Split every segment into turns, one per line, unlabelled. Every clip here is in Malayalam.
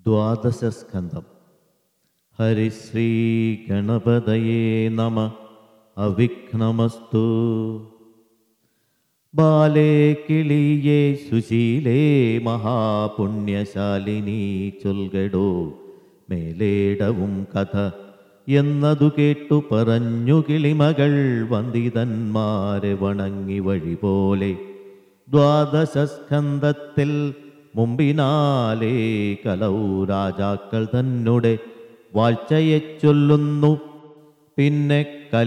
ദ്വാദശസ്കന്ധം ഹരിശ്രീ ഗണപതയേ നമ അവിഘ്നമസ്തു ബാലേ കിളിയേ സുശീലേ മഹാപുണ്യശാലിനി ചൊൽകടോ മേലേടവും കഥ എന്നതു കേട്ടു പറഞ്ഞു കിളിമകൾ വന്ദിതന്മാരെ വണങ്ങി വഴി പോലെ ദ്വാദശസ്കന്ധത്തിൽ മുമ്പിനാലേ കലൗ രാജാക്കൾ തന്നെ വാഴ്ചയെ ചൊല്ലുന്നു പിന്നെ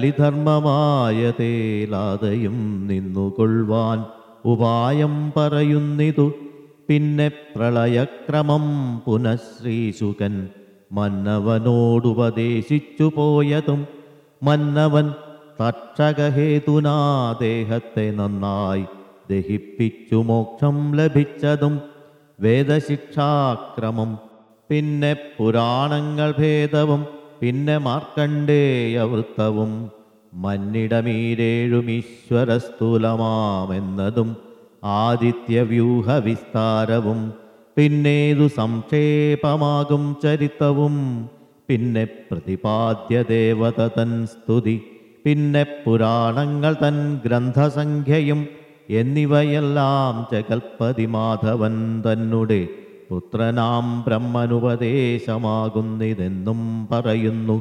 കലിധർമ്മമായതേലാതയും നിന്നുകൊള്ളുവാൻ ഉപായം പറയുന്നിതു പിന്നെ പ്രളയക്രമം പുനഃശ്രീശുകൻ മന്നവനോടുപദേശിച്ചു പോയതും മന്നവൻ തക്ഷകഹേതുനാ ദേഹത്തെ നന്നായി ദഹിപ്പിച്ചു മോക്ഷം ലഭിച്ചതും വേദശിക്ഷാക്രമം പിന്നെ പുരാണങ്ങൾ ഭേദവും പിന്നെ മാർക്കണ്ഡേയവൃത്തവും മന്നിടമീരേഴും ഈശ്വരസ്ഥൂലമാമെന്നതും ആദിത്യവ്യൂഹ വിസ്താരവും പിന്നേതു സംക്ഷേപമാകും ചരിത്തവും പിന്നെ പ്രതിപാദ്യ ദേവത തൻ സ്തുതി പിന്നെ പുരാണങ്ങൾ തൻ ഗ്രന്ഥസംഖ്യയും എന്നിവയെല്ലാം ജഗൽപതി മാധവൻ തന്നെ പുത്രനാം ബ്രഹ്മനുപദേശമാകുന്നിതെന്നും പറയുന്നു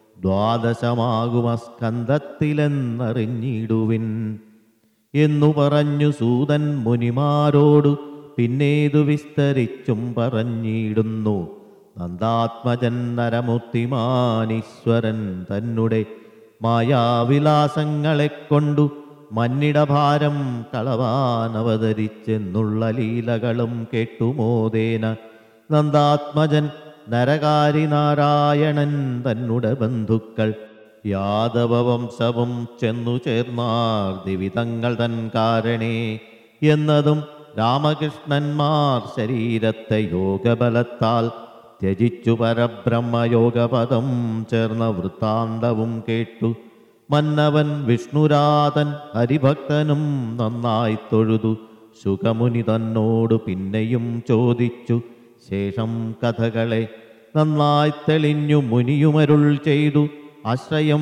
ദ്വാദശമാകുമസ്കന്ധത്തിലെന്നറിഞ്ഞിടുവിൻ എന്നു പറഞ്ഞു സൂതൻ മുനിമാരോടു പിന്നേതു വിസ്തരിച്ചും പറഞ്ഞിടുന്നു നന്ദാത്മജൻ നരമൂർത്തിമാനീശ്വരൻ തന്നെ മായാവിലാസങ്ങളെ കൊണ്ടു മന്നിടഭാരം കളവാനവതരിച്ചെന്നുള്ള ലീലകളും കേട്ടുമോദേന നന്ദാത്മജൻ നരകാരി നാരായണൻ തന്നെ ബന്ധുക്കൾ യാദവവംശവും ചെന്നു ചേർന്നാർ ദിവിതങ്ങൾ തൻ കാരണേ എന്നതും രാമകൃഷ്ണന്മാർ ശരീരത്തെ യോഗബലത്താൽ ത്യജിച്ചു പരബ്രഹ്മയോഗപദം ചേർന്ന വൃത്താന്തവും കേട്ടു മന്നവൻ വിഷ്ണുരാതൻ ഹരിഭക്തനും നന്നായി തൊഴുതു സുഖമുനി തന്നോട് പിന്നെയും ചോദിച്ചു ശേഷം കഥകളെ നന്നായി തെളിഞ്ഞു മുനിയുമരുൾ ചെയ്തു ആശ്രയം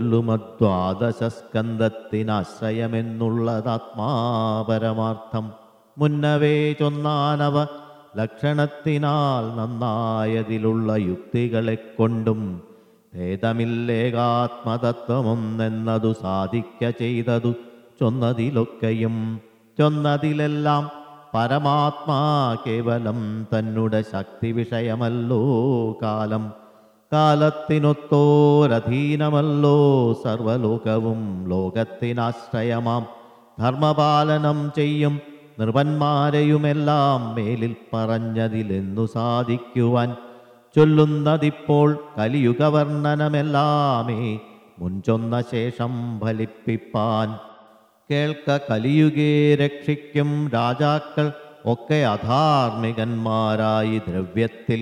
ചൊല്ലുമദ്വാദശസ്കന്ധത്തിനാശ്രയമെന്നുള്ളതാത്മാപരമാർത്ഥം മുന്നവേ ചൊന്നാനവ ലക്ഷണത്തിനാൽ നന്നായതിലുള്ള യുക്തികളെ കൊണ്ടും ഭേദമില്ലേകാത്മതത്വമൊന്നെന്നതു സാധിക്ക ചെയ്തതു ചൊന്നതിലൊക്കെയും ചൊന്നതിലെല്ലാം പരമാത്മാ കേവലം തന്നുടെ ശക്തി വിഷയമല്ലോ കാലം കാലത്തിനൊത്തോരധീനമല്ലോ സർവലോകവും ലോകത്തിനാശ്രയമാം ധർമ്മപാലനം ചെയ്യും നൃപന്മാരെയുമെല്ലാം മേലിൽ പറഞ്ഞതിലെന്നു സാധിക്കുവാൻ ചൊല്ലുന്നതിപ്പോൾ കലിയുഗവർണ്ണനമെല്ലാമേ മുൻചൊന്ന ശേഷം ഫലിപ്പിപ്പാൻ കേൾക്ക കലിയുഗേ രക്ഷിക്കും രാജാക്കൾ ഒക്കെ അധാർമികന്മാരായി ദ്രവ്യത്തിൽ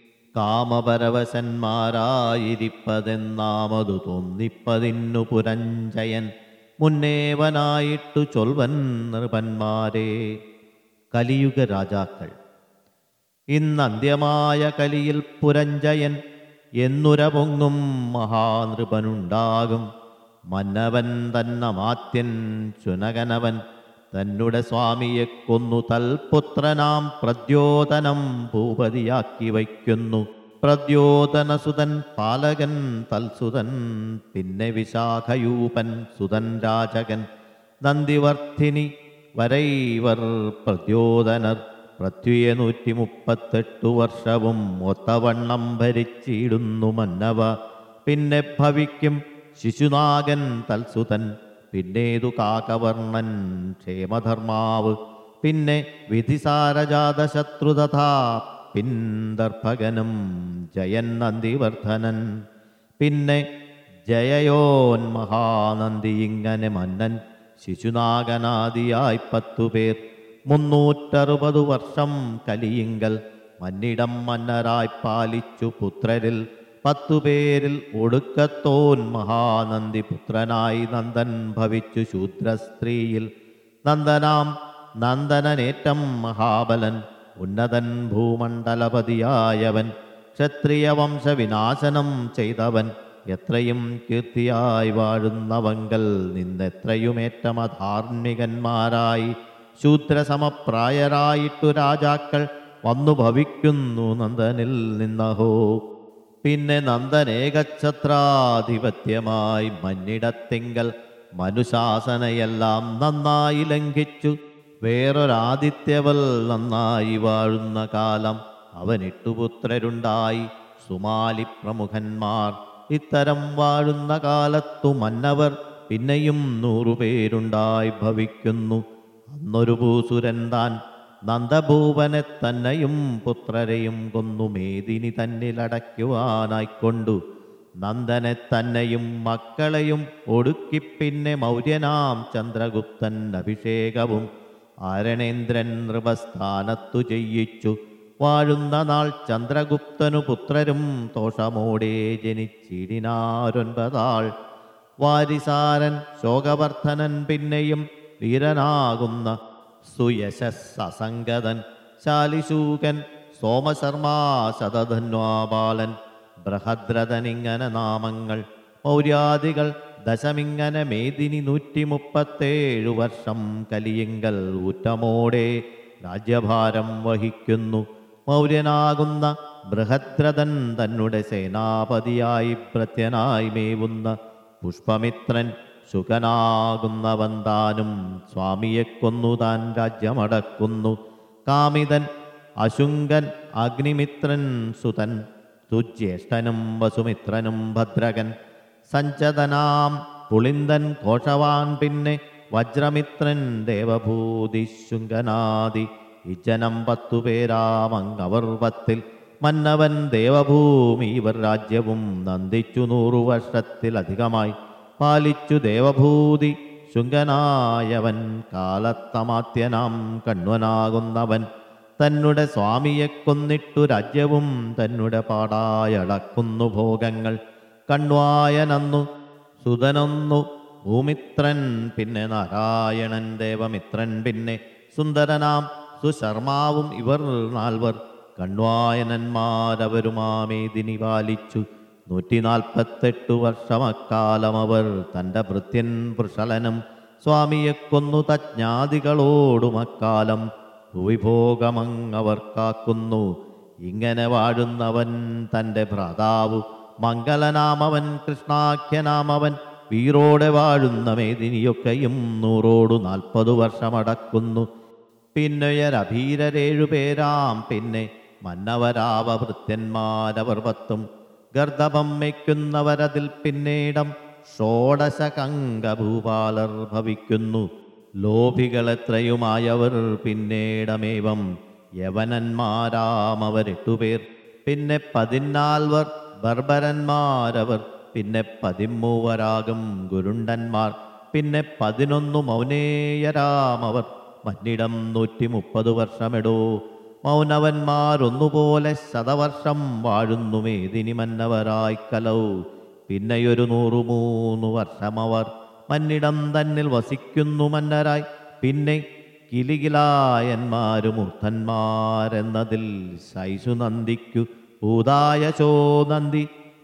കാമപരവശന്മാരായിരിപ്പതെന്നാമതു തോന്നിപ്പതിന്നു പുരഞ്ജയൻ മുന്നേവനായിട്ടു ചൊൽവൻ നൃപന്മാരെ കലിയുഗ രാജാക്കൾ ഇന്നന്ത്യമായ കലിയിൽ പുരഞ്ജയൻ എന്നുര പൊങ്ങും മഹാനൃപനുണ്ടാകും മന്നവൻ തന്നമാത്യൻ ചുനകനവൻ തന്നെ സ്വാമിയെ കൊന്നു തൽപുത്രനാം പ്രദ്യോതനം ഭൂപതിയാക്കി വയ്ക്കുന്നു പ്രദ്യോതനസുതൻ പാലകൻ തൽസുതൻ പിന്നെ വിശാഖയൂപൻ സുതൻ രാജകൻ നന്ദിവർദ്ധിനി വരൈവർ പ്രദ്യോതനർ പൃഥ്വിയെ നൂറ്റി മുപ്പത്തെട്ടു വർഷവും ഒത്തവണ്ണം ഭരിച്ചിടുന്നു മന്നവ പിന്നെ ഭവിക്കും ശിശുനാഗൻ തൽസുതൻ പിന്നേതു കാകവർണ്ണൻ ക്ഷേമധർമാവ് പിന്നെ വിധിസാരജാത ശത്രുതഥാ പിന്ദർഭകനും ജയൻ നന്ദിവർദ്ധനൻ പിന്നെ ജയയോൻ മഹാനന്ദി ഇങ്ങനെ മന്നൻ ശിശുനാഗനാദിയായി പത്തുപേർ മുന്നൂറ്ററുപത് വർഷം കലിയിങ്കൽ മന്നിടം മന്നരായി പാലിച്ചു പുത്രരിൽ പത്തുപേരിൽ ഒടുക്കത്തോൻ മഹാനന്ദി പുത്രനായി നന്ദൻ ഭവിച്ചു ശൂദ്രസ്ത്രീയിൽ നന്ദനാം നന്ദനനേറ്റം മഹാബലൻ ഉന്നതൻ ഭൂമണ്ഡലപതിയായവൻ ക്ഷത്രിയ വംശവിനാശനം ചെയ്തവൻ എത്രയും കീർത്തിയായി വാഴുന്നവങ്കൽ നിന്നെത്രയുമേറ്റമധാർമ്മികന്മാരായി ശൂദ്രസമപ്രായരായിട്ടു രാജാക്കൾ വന്നു ഭവിക്കുന്നു നന്ദനിൽ നിന്നഹോ പിന്നെ നന്ദനേകഛത്രാധിപത്യമായി മഞ്ഞിടത്തിങ്കൽ മനുശാസനയെല്ലാം നന്നായി ലംഘിച്ചു വേറൊരാദിത്യവൽ നന്നായി വാഴുന്ന കാലം അവനിട്ടു പുത്രരുണ്ടായി സുമാലി പ്രമുഖന്മാർ ഇത്തരം വാഴുന്ന കാലത്തു മന്നവർ പിന്നെയും നൂറുപേരുണ്ടായി ഭവിക്കുന്നു അന്നൊരു ഭൂസുരൻ താൻ നന്ദഭൂവനെ തന്നെയും പുത്രരെയും കൊന്നു മേദിനി തന്നിലടയ്ക്കുവാനായിക്കൊണ്ടു നന്ദനെ തന്നെയും മക്കളെയും ഒടുക്കി പിന്നെ മൗര്യനാം ചന്ദ്രഗുപ്തൻ അഭിഷേകവും ആരണേന്ദ്രൻ നൃപസ്ഥാനത്തു ചെയ്യിച്ചു വാഴുന്ന നാൾ ചന്ദ്രഗുപ്തനു പുത്രരും ദോഷമോടെ ജനിച്ചിടിനാരൊൻപതാൾ വാരിസാരൻ ശോകവർദ്ധനൻ പിന്നെയും വീരനാകുന്ന സുയശസ്സംഗതൻ ശാലിശൂകൻ സോമശർമാ ശതധന്വാബാലൻ ബൃഹദ്രഥനിങ്ങനെ നാമങ്ങൾ മൗര്യാദികൾ ദശമിങ്ങനെ മേദിനി നൂറ്റി മുപ്പത്തേഴു വർഷം കലിയെങ്കൽ ഊറ്റമോടെ രാജ്യഭാരം വഹിക്കുന്നു മൗര്യനാകുന്ന ബൃഹദ്രഥൻ തന്നെ സേനാപതിയായി ഭൃത്യനായി മേവുന്ന പുഷ്പമിത്രൻ ശുകനാകുന്നവൻ താനും സ്വാമിയെ കൊന്നു താൻ രാജ്യമടക്കുന്നു കാമിതൻ അശുങ്കൻ അഗ്നിമിത്രൻ സുതൻ തുജ്യേഷ്ഠനും വസുമിത്രനും ഭദ്രകൻ സഞ്ചതനാം പുളിന്തൻ കോഷവാൻ പിന്നെ വജ്രമിത്രൻ ദേവഭൂതി ശുങ്കനാദി ഇജനം പത്തുപേരാമങ്ങവർ പത്തിൽ മന്നവൻ ദേവഭൂമി ഇവർ രാജ്യവും നന്ദിച്ചു നൂറു വർഷത്തിലധികമായി പാലിച്ചു ദേവഭൂതി ശുങ്കനായവൻ കാലത്തമാത്യനാം കണ്വനാകുന്നവൻ തന്നെ സ്വാമിയെ കൊന്നിട്ടു രാജ്യവും തന്നെ പാടായടക്കുന്നു ഭോഗങ്ങൾ കണ്വായനന്നു സുതനൊന്നു ഭൂമിത്രൻ പിന്നെ നാരായണൻ ദേവമിത്രൻ പിന്നെ സുന്ദരനാം സുശർമാവും ഇവർ നാൽവർ കണ്വായനന്മാരവരുമാമേദിനി പാലിച്ചു നൂറ്റി നാൽപ്പത്തെട്ടു വർഷം അക്കാലം അവർ തൻ്റെ ഭൃത്യൻ വൃഷലനും സ്വാമിയെ കൊന്നു തജ്ഞാതികളോടും അക്കാലം ഭൂവിഭോഗമങ്ങവർ കാക്കുന്നു ഇങ്ങനെ വാഴുന്നവൻ തൻ്റെ ഭ്രാതാവു മംഗലനാമവൻ കൃഷ്ണാഖ്യനാമവൻ വീറോടെ വാഴുന്ന മേദിനിയൊക്കെയും നൂറോടു നാൽപ്പതു വർഷമടക്കുന്നു പിന്നെയൊരഭീരരേഴുപേരാം പിന്നെ മന്നവരാവ ഭൃത്യന്മാരവർ പത്തും ഗർദഭം വയ്ക്കുന്നവരതിൽ പിന്നീടം ഷോഡശകങ്കഭൂപാലർ ഭവിക്കുന്നു ലോഭികളെത്രയുമായവർ പിന്നീടമേവം യവനന്മാരാമവരെട്ടുപേർ പിന്നെ പതിനാൽവർ ബർബരന്മാരവർ പിന്നെ പതിമൂവരാകും ഗുരുണ്ടന്മാർ പിന്നെ പതിനൊന്നു മൗനേയരാമവർ മന്നിടം നൂറ്റി മുപ്പത് വർഷമെടോ മൗനവന്മാരൊന്നുപോലെ ശതവർഷം വാഴുന്നു മേദിനി മന്നവരായി കലൗ പിന്നെയൊരു നൂറു മൂന്ന് വർഷമവർ മന്നിടം തന്നിൽ വസിക്കുന്നു മന്നരായി പിന്നെ കിലികിലായന്മാരും മൂർധന്മാരെന്നതിൽ ശൈശു നന്ദിക്കു ഭൂതായശോ നന്ദി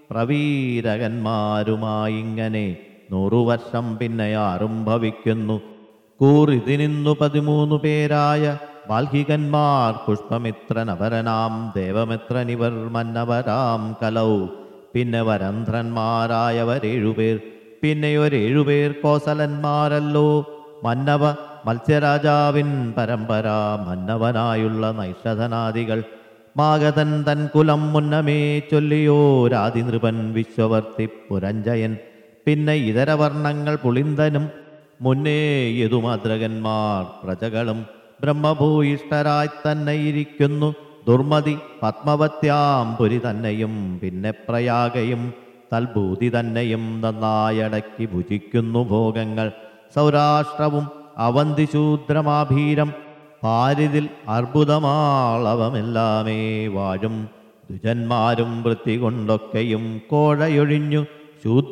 പ്രവീരകന്മാരുമായി ഇങ്ങനെ നൂറു വർഷം പിന്നെ ആറും ഭവിക്കുന്നു കൂറിതിനിന്നു പതിമൂന്നു പേരായ ബാൽഹികന്മാർ പുഷ്പമിത്രൻ അപരനാം ദേവമിത്രനിവർ മന്നവരാം കലൗ പിന്നെ വരന്ധ്രന്മാരായവരേഴുപേർ പിന്നെ ഒരേഴുപേർ കോസലന്മാരല്ലോ മന്നവ മത്സ്യരാജാവിൻ പരമ്പര മന്നവനായുള്ള നൈഷധനാദികൾ മാഗതൻ തൻ കുലം മുന്നമേ ചൊല്ലിയോരാതിനൃപൻ വിശ്വവർത്തി പുരഞ്ജയൻ പിന്നെ ഇതര വർണ്ണങ്ങൾ പുളിന്തനും മുന്നേ യതുമാതൃകന്മാർ പ്രജകളും ബ്രഹ്മഭൂയിഷ്ഠരായി തന്നെ ഇരിക്കുന്നു ദുർമതി പത്മവത്യാം പുരി തന്നെയും പിന്നെ പ്രയാഗയും തൽഭൂതി തന്നെയും നന്നായടക്കി ഭുജിക്കുന്നു ഭോഗങ്ങൾ സൗരാഷ്ട്രവും അവന്തിശൂദ്രമാഭീരം പാരിതിൽ അർബുദമാളവമെല്ലാമേ വാഴും ദുജന്മാരും വൃത്തി കൊണ്ടൊക്കെയും കോഴയൊഴിഞ്ഞു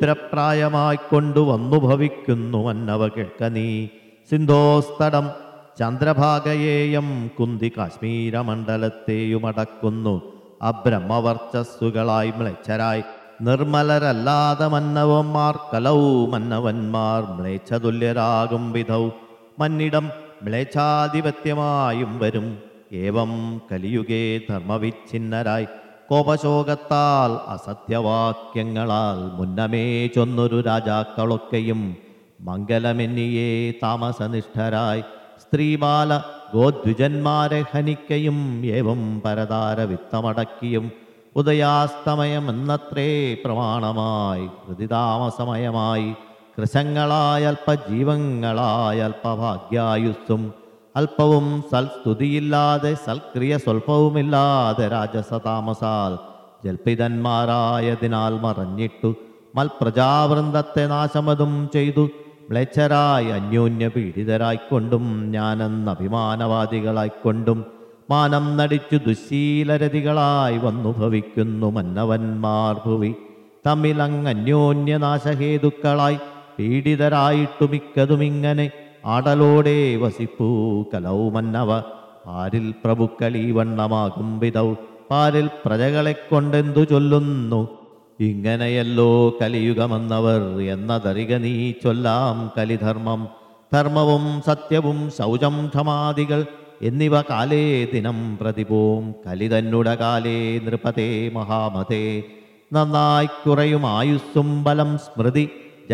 ശൂദ്രപ്രായമായി കൊണ്ടുവന്നു ഭവിക്കുന്നു മന്നവ കേൾക്ക നീ സിന്ധോസ്തടം ചന്ദ്രഭാഗയേയം കുന്തി കാശ്മീരമണ്ഡലത്തെയുമടക്കുന്നു അബ്രഹ്മവർച്ചസ്സുകളായി മ്ലേച്ഛരായി നിർമ്മലരല്ലാതെ മന്നവന്മാർ കലൗ മന്നവന്മാർ മ്ലേച്ഛതുല്യരാകും വിധൗ മന്നിടം മ്ലേച്ഛാധിപത്യമായും വരും ഏവം കലിയുഗേ ധർമ്മവിച്ഛിന്നരായി കോപശോകത്താൽ അസത്യവാക്യങ്ങളാൽ മുന്നമേ ചൊന്നൊരു രാജാക്കളൊക്കെയും മംഗലമെന്നിയേ താമസനിഷ്ഠരായി സ്ത്രീബാല ഗോദ്വിജന്മാരെ ഹനിക്കയും ഏവം പരതാര വിത്തമടക്കിയും ഉദയാസ്തമയമെന്നത്രേ പ്രമാണമായി ഹൃദിതാമസമയമായി കൃശങ്ങളായ അല്പജീവങ്ങളായ അല്പഭാഗ്യായുസ്സും അല്പവും സൽസ്തുതിയില്ലാതെ സൽക്രിയ സ്വൽപ്പവുമില്ലാതെ രാജസതാമസാൽ ജൽപ്പിതന്മാരായതിനാൽ മറഞ്ഞിട്ടു മൽപ്രജാവൃന്ദത്തെ നാശമതും ചെയ്തു മ്ലേച്ഛരായി അന്യോന്യ പീഡിതരായിക്കൊണ്ടും ഞാനെന്ന അഭിമാനവാദികളായിക്കൊണ്ടും മാനം നടിച്ചു ദുശീലരതികളായി വന്നു ഭവിക്കുന്നു മന്നവന്മാർ ഭുവി തമ്മിലങ് അന്യോന്യനാശഹേതുക്കളായി പീഡിതരായിട്ടു മിക്കതുമിങ്ങനെ ആടലോടെ വസിപ്പൂ കലൗ മന്നവ പാരിൽ പ്രഭുക്കളീ വണ്ണമാകും വിധൗ പാരിൽ പ്രജകളെ കൊണ്ടെന്തു ചൊല്ലുന്നു ഇങ്ങനെയല്ലോ കലിയുഗമെന്നവർ എന്നതറിക നീ ചൊല്ലാം കലിധർമ്മം ധർമ്മവും സത്യവും ശൗചം ക്ഷമാദികൾ എന്നിവ കാലേ ദിനം പ്രതിപോം കലി തന്നുട കാലേ നൃപതേ മഹാമതേ നന്നായി കുറയും ആയുസ്സും ബലം സ്മൃതി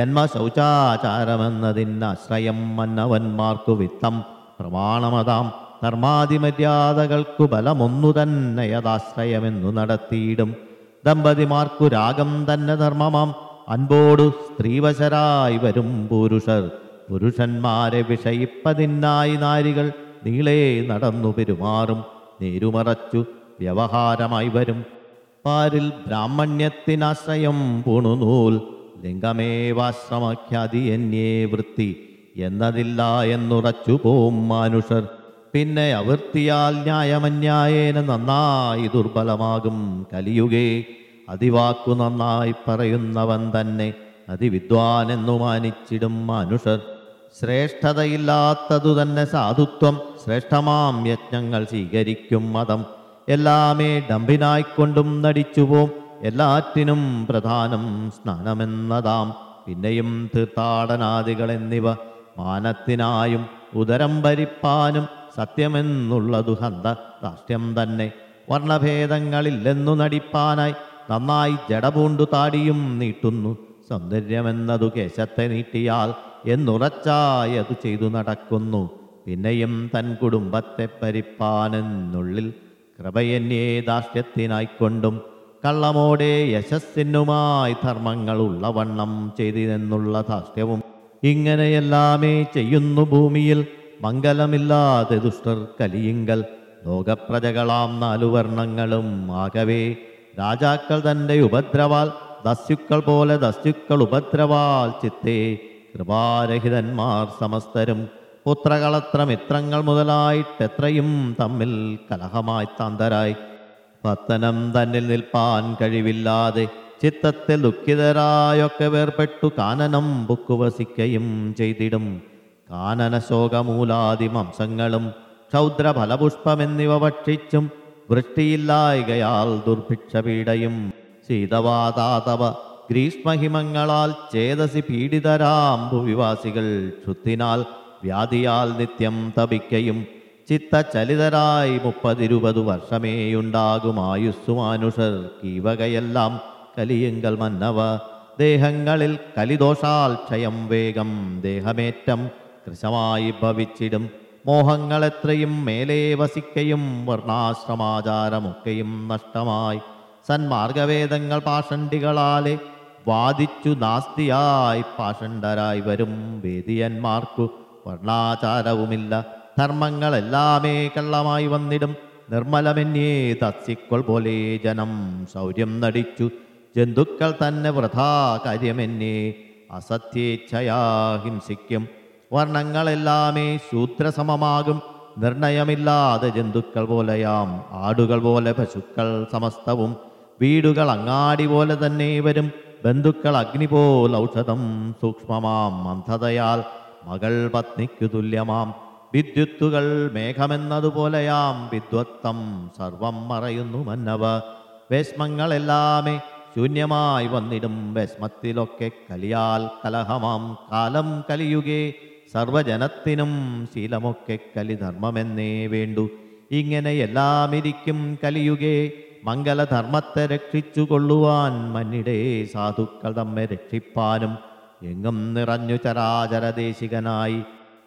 ജന്മശൗചാചാരമെന്നതിനാശ്രയം മന്നവന്മാർക്കു വിത്തം പ്രമാണമതാം ധർമാതിമര്യാദകൾക്കു ബലമൊന്നു തന്നെ യഥാശ്രയമെന്നു നടത്തിയിടും ദമ്പതിമാർക്കു രാഗം തന്നെ ധർമ്മമാം അൻപോടു സ്ത്രീവശരായി വരും പുരുഷർ പുരുഷന്മാരെ വിഷയിപ്പതിനായി നാരികൾ നീളേ നടന്നു പെരുമാറും നേരുമറച്ചു വ്യവഹാരമായി വരും പാരിൽ ബ്രാഹ്മണ്യത്തിനാശ്രയം പൂണുനൂൽ ലിംഗമേവാശ്രമഖ്യാതി എന്നേ വൃത്തി എന്നതില്ല എന്നുറച്ചു പോം മാനുഷർ പിന്നെ അവൃത്തിയാൽ ന്യായമന്യായേന നന്നായി ദുർബലമാകും കലിയുഗേ അതിവാക്കു നന്നായി പറയുന്നവൻ തന്നെ അതിവിദ്വാനെന്നു മാനിച്ചിടും മനുഷ്യർ ശ്രേഷ്ഠതയില്ലാത്തതു തന്നെ സാധുത്വം ശ്രേഷ്ഠമാം യജ്ഞങ്ങൾ സ്വീകരിക്കും മതം എല്ലാമേ ഡംബിനായിക്കൊണ്ടും നടിച്ചുപോം എല്ലാറ്റിനും പ്രധാനം സ്നാനമെന്നതാം പിന്നെയും തീർത്ഥാടനാദികൾ എന്നിവ മാനത്തിനായും ഉദരം ഭരിപ്പാനും സത്യമെന്നുള്ളതു ഹന്ത രാഷ്ട്രം തന്നെ വർണ്ണഭേദങ്ങളില്ലെന്നു നടിപ്പാനായി നന്നായി ജടപൂണ്ടു താടിയും നീട്ടുന്നു സൗന്ദര്യമെന്നതു കേശത്തെ നീട്ടിയാൽ എന്നുറച്ചായതു ചെയ്തു നടക്കുന്നു പിന്നെയും തൻ കുടുംബത്തെ പരിപ്പാനെന്നുള്ളിൽ കൃപയന്യേ ദാഷ്ട്യത്തിനായിക്കൊണ്ടും കള്ളമോടെ യശസ്സിനുമായി ധർമ്മങ്ങൾ ഉള്ളവണ്ണം ചെയ്തിതെന്നുള്ള ധാഷ്ട്യവും ഇങ്ങനെയെല്ലാമേ ചെയ്യുന്നു ഭൂമിയിൽ മംഗലമില്ലാതെ ദുഷ്ടർ കലിയിങ്കൽ ലോകപ്രജകളാം നാലു വർണ്ണങ്ങളും ആകവേ രാജാക്കൾ തൻ്റെ ഉപദ്രവാൽ ദസ്യുക്കൾ പോലെ ദസ്യുക്കൾ ഉപദ്രവാൽ ചിത്തേ കൃപാരഹിതന്മാർ സമസ്തരും പുത്രകളത്ര മിത്രങ്ങൾ മുതലായിട്ടെത്രയും തമ്മിൽ കലഹമായി താന്തരായി പത്തനം തന്നിൽ നിൽപ്പാൻ കഴിവില്ലാതെ ചിത്തത്തിൽ ദുഃഖിതരായൊക്കെ വേർപെട്ടു കാനനം ബുക്കുവസിക്കയും ചെയ്തിടും കാനന ശോകമൂലാദി മംസങ്ങളും ക്ഷൗദ്രഫലപുഷ്പമെന്നിവ ഭക്ഷിച്ചും വൃഷ്ടിയില്ലായകയാൽ ദുർഭിക്ഷപീഡയും ശീതവാതാതവ ഗ്രീഷ്മഹിമങ്ങളാൽ ചേതസി പീഡിതരാം ഭുവിവാസികൾ ക്ഷുത്തിനാൽ വ്യാധിയാൽ നിത്യം തപിക്കയും ചിത്തചലിതരായി മുപ്പതിരുപതു വർഷമേയുണ്ടാകും ആയുസ്സു മാനുഷർ കീവകയെല്ലാം കലിയെങ്കൽ മന്നവ ദേഹങ്ങളിൽ കലിദോഷാൽ ക്ഷയം വേഗം ദേഹമേറ്റം കൃശമായി ഭവിച്ചിടും മോഹങ്ങളെത്രയും മേലേ വസിക്കയും വർണ്ണാശ്രമാചാരമൊക്കെയും നഷ്ടമായി സന്മാർഗവേദങ്ങൾ പാഷണ്ടികളാലെ വാദിച്ചു നാസ്തിയായി പാഷണ്ഡരായി വരും വേദിയന്മാർക്കു വർണ്ണാചാരവുമില്ല ധർമ്മങ്ങളെല്ലാമേ കള്ളമായി വന്നിടും നിർമ്മലമെന്നേ തസ്യക്കൾ പോലെ ജനം ശൗര്യം നടിച്ചു ജന്തുക്കൾ തന്നെ വൃഥാ കാര്യമെന്നേ അസത്യേച്ഛയാ ഹിംസിക്കും വർണ്ണങ്ങളെല്ലാമേ ശൂദ്രസമമാകും നിർണയമില്ലാതെ ജന്തുക്കൾ പോലെയാം ആടുകൾ പോലെ പശുക്കൾ സമസ്തവും വീടുകൾ അങ്ങാടി പോലെ തന്നെ വരും ബന്ധുക്കൾ അഗ്നി പോൽ ഔഷധം സൂക്ഷ്മമാം മന്ഥതയാൽ മകൾ പത്നിക്കു തുല്യമാം വിദ്യുത്തുകൾ മേഘമെന്നതുപോലെയാം വിദ്വത്തം സർവം മറയുന്നു മന്നവ വേശ്മങ്ങളെല്ലാമേ ശൂന്യമായി വന്നിടും വേശ്മത്തിലൊക്കെ കലിയാൽ കലഹമാം കാലം കലിയുകേ സർവജനത്തിനും ശീലമൊക്കെ കലിധർമ്മമെന്നേ വേണ്ടു ഇങ്ങനെ എല്ലാം ഇരിക്കും കലിയുകേ മംഗലധർമ്മത്തെ രക്ഷിച്ചു കൊള്ളുവാൻ മന്നിടെ സാധുക്കൾ തമ്മെ രക്ഷിപ്പാനും എങ്ങും നിറഞ്ഞു ചരാചരദേശികനായി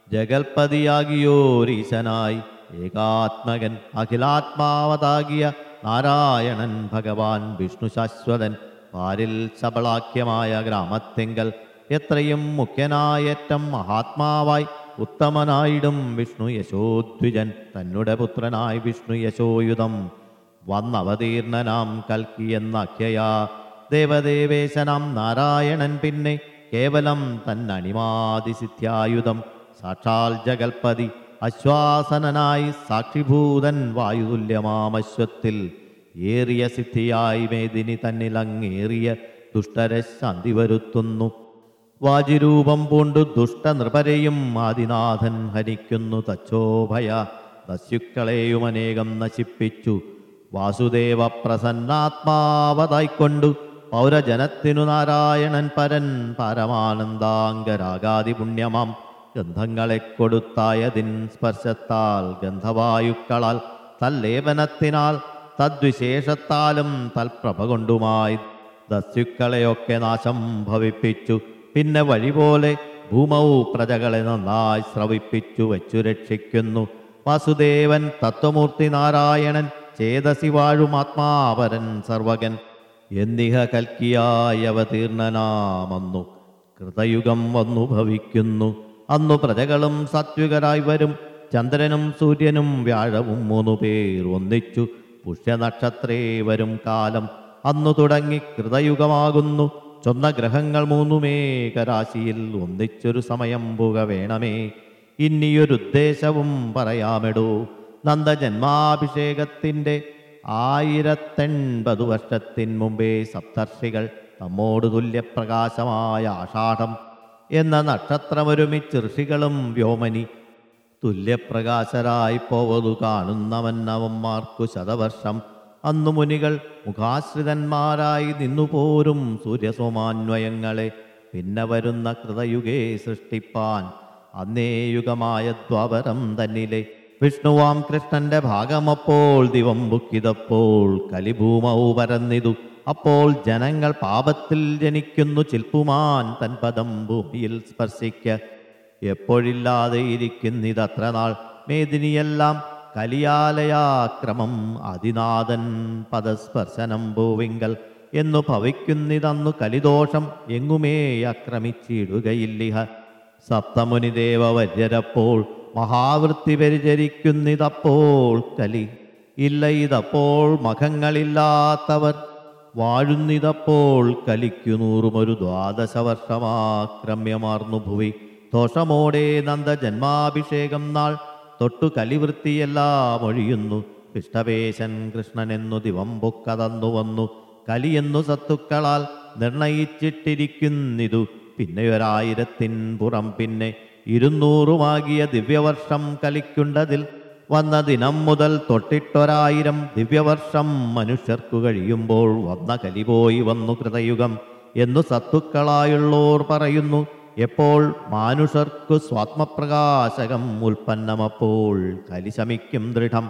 ജഗൽപതിയാകിയോരീശനായി ഏകാത്മകൻ അഖിലാത്മാവതാകിയ നാരായണൻ ഭഗവാൻ വിഷ്ണു ശാശ്വതൻ പാരിൽ ശബളാക്യമായ ഗ്രാമത്തിങ്കൽ എത്രയും മുഖ്യനായേറ്റം മഹാത്മാവായി ഉത്തമനായിടും വിഷ്ണു യശോദ്വിജൻ തന്നുടെ പുത്രനായി വിഷ്ണു യശോയുധം വന്നവതീർണനാം കൽക്കി എന്ന അഖ്യയാ ദേവദേവേശനാം നാരായണൻ പിന്നെ കേവലം തന്നണിമാതിസിദ്ധ്യായുധം സാക്ഷാൽ ജഗൽപതി അശ്വാസനനായി സാക്ഷിഭൂതൻ വായുതുല്യമാമശ്വത്തിൽ ഏറിയ സിദ്ധിയായി മേദിനി തന്നിലങ്ങേറിയ ദുഷ്ടരെ ശാന്തി വരുത്തുന്നു വാജിരൂപം പൂണ്ടു ദുഷ്ടനൃപരെയും ആദിനാഥൻ ഹരിക്കുന്നു തച്ചോഭയ ദസ്യുക്കളെയും അനേകം നശിപ്പിച്ചു വാസുദേവ പ്രസന്നാത്മാവതായിക്കൊണ്ടു പൗരജനത്തിനു നാരായണൻ പരൻ പരമാനന്ദാംഗരാഗാതി പുണ്യമാം ഗന്ധങ്ങളെ കൊടുത്തായതിൻ സ്പർശത്താൽ ഗന്ധവായുക്കളാൽ തല്ലേപനത്തിനാൽ തദ്വിശേഷത്താലും തൽപ്രഭ കൊണ്ടുമായി ദസ്യുക്കളെയൊക്കെ നാശം ഭവിപ്പിച്ചു പിന്നെ വഴി പോലെ ഭൂമൗ പ്രജകളെ നന്നായി സ്രവിപ്പിച്ചു വച്ചു രക്ഷിക്കുന്നു വാസുദേവൻ തത്വമൂർത്തി നാരായണൻ ചേതസി വാഴും ആത്മാവരൻ സർവകൻ എന്നിഹ കൽക്കിയായി അവതീർണനാമന്നു കൃതയുഗം വന്നു ഭവിക്കുന്നു അന്നു പ്രജകളും സാത്വികരായി വരും ചന്ദ്രനും സൂര്യനും വ്യാഴവും മൂന്നു പേർ ഒന്നിച്ചു പുഷ്യനക്ഷത്രേ വരും കാലം അന്നു തുടങ്ങി കൃതയുഗമാകുന്നു ചൊന്ന ഗ്രഹങ്ങൾ മൂന്നുമേകരാശിയിൽ ഒന്നിച്ചൊരു സമയം പുക വേണമേ ഇനിയൊരുദ്ദേശവും പറയാമെടോ നന്ദജന്മാഭിഷേകത്തിൻ്റെ ആയിരത്തെൺപതു വർഷത്തിൻ മുമ്പേ സപ്തർഷികൾ തമ്മോട് തുല്യപ്രകാശമായ ആഷാഢം എന്ന നക്ഷത്രമൊരുമിച്ച് ഋഷികളും വ്യോമനി തുല്യപ്രകാശരായി പോവതു കാണുന്നവന്നവന്മാർക്കു ശതവർഷം അന്നു മുനികൾ മുഖാശ്രിതന്മാരായി നിന്നുപോരും സൂര്യസോമാന്വയങ്ങളെ പിന്നെ വരുന്ന കൃതയുഗേ സൃഷ്ടിപ്പാൻ അന്നേ യുഗമായ ദ്വാപരം തന്നിലെ വിഷ്ണുവാം കൃഷ്ണന്റെ ഭാഗമപ്പോൾ ദിവം ബുക്കിതപ്പോൾ കലിഭൂമൗ പരന്നിതു അപ്പോൾ ജനങ്ങൾ പാപത്തിൽ ജനിക്കുന്നു ചിൽപ്പുമാൻ തൻ പദം ഭൂമിയിൽ സ്പർശിക്ക എപ്പോഴില്ലാതെ ഇരിക്കുന്നിതത്ര നാൾ മേദിനിയെല്ലാം കലിയാലയാക്രമം അതിനാഥൻ പദസ്പർശനം ഭൂവിങ്കൽ എന്നു ഭവിക്കുന്നിതന്നു കലിദോഷം എങ്ങുമേ ആക്രമിച്ചിടുകയില്ലിഹ സപ്തമുനിദേവവര്യരപ്പോൾ മഹാവൃത്തി പരിചരിക്കുന്നിതപ്പോൾ കലി ഇല്ല ഇതപ്പോൾ മഖങ്ങളില്ലാത്തവർ വാഴുന്നിതപ്പോൾ കലിക്കു നൂറുമൊരു ദ്വാദശ വർഷമാക്രമ്യമാർന്നു ഭുവി ദോഷമോടെ നന്ദജന്മാഭിഷേകം നാൾ തൊട്ടു കലിവൃത്തിയെല്ലാം ഒഴിയുന്നു കൃഷ്ണവേശൻ കൃഷ്ണനെന്നു ദിവം പൊക്കതന്നു വന്നു കലിയെന്നു സത്തുക്കളാൽ നിർണയിച്ചിട്ടിരിക്കുന്നിതു പിന്നെയൊരായിരത്തിൻ പുറം പിന്നെ ഇരുന്നൂറുമാകിയ ദിവ്യവർഷം കലിക്കുണ്ടതിൽ വന്ന ദിനം മുതൽ തൊട്ടിട്ടൊരായിരം ദിവ്യവർഷം മനുഷ്യർക്കു കഴിയുമ്പോൾ വന്ന കലി പോയി വന്നു കൃതയുഗം എന്നു സത്തുക്കളായുള്ളോർ പറയുന്നു എപ്പോൾ മാനുഷർക്കു സ്വാത്മപ്രകാശകം ഉൽപ്പന്നമപ്പോൾ കലി ശമിക്കും ദൃഢം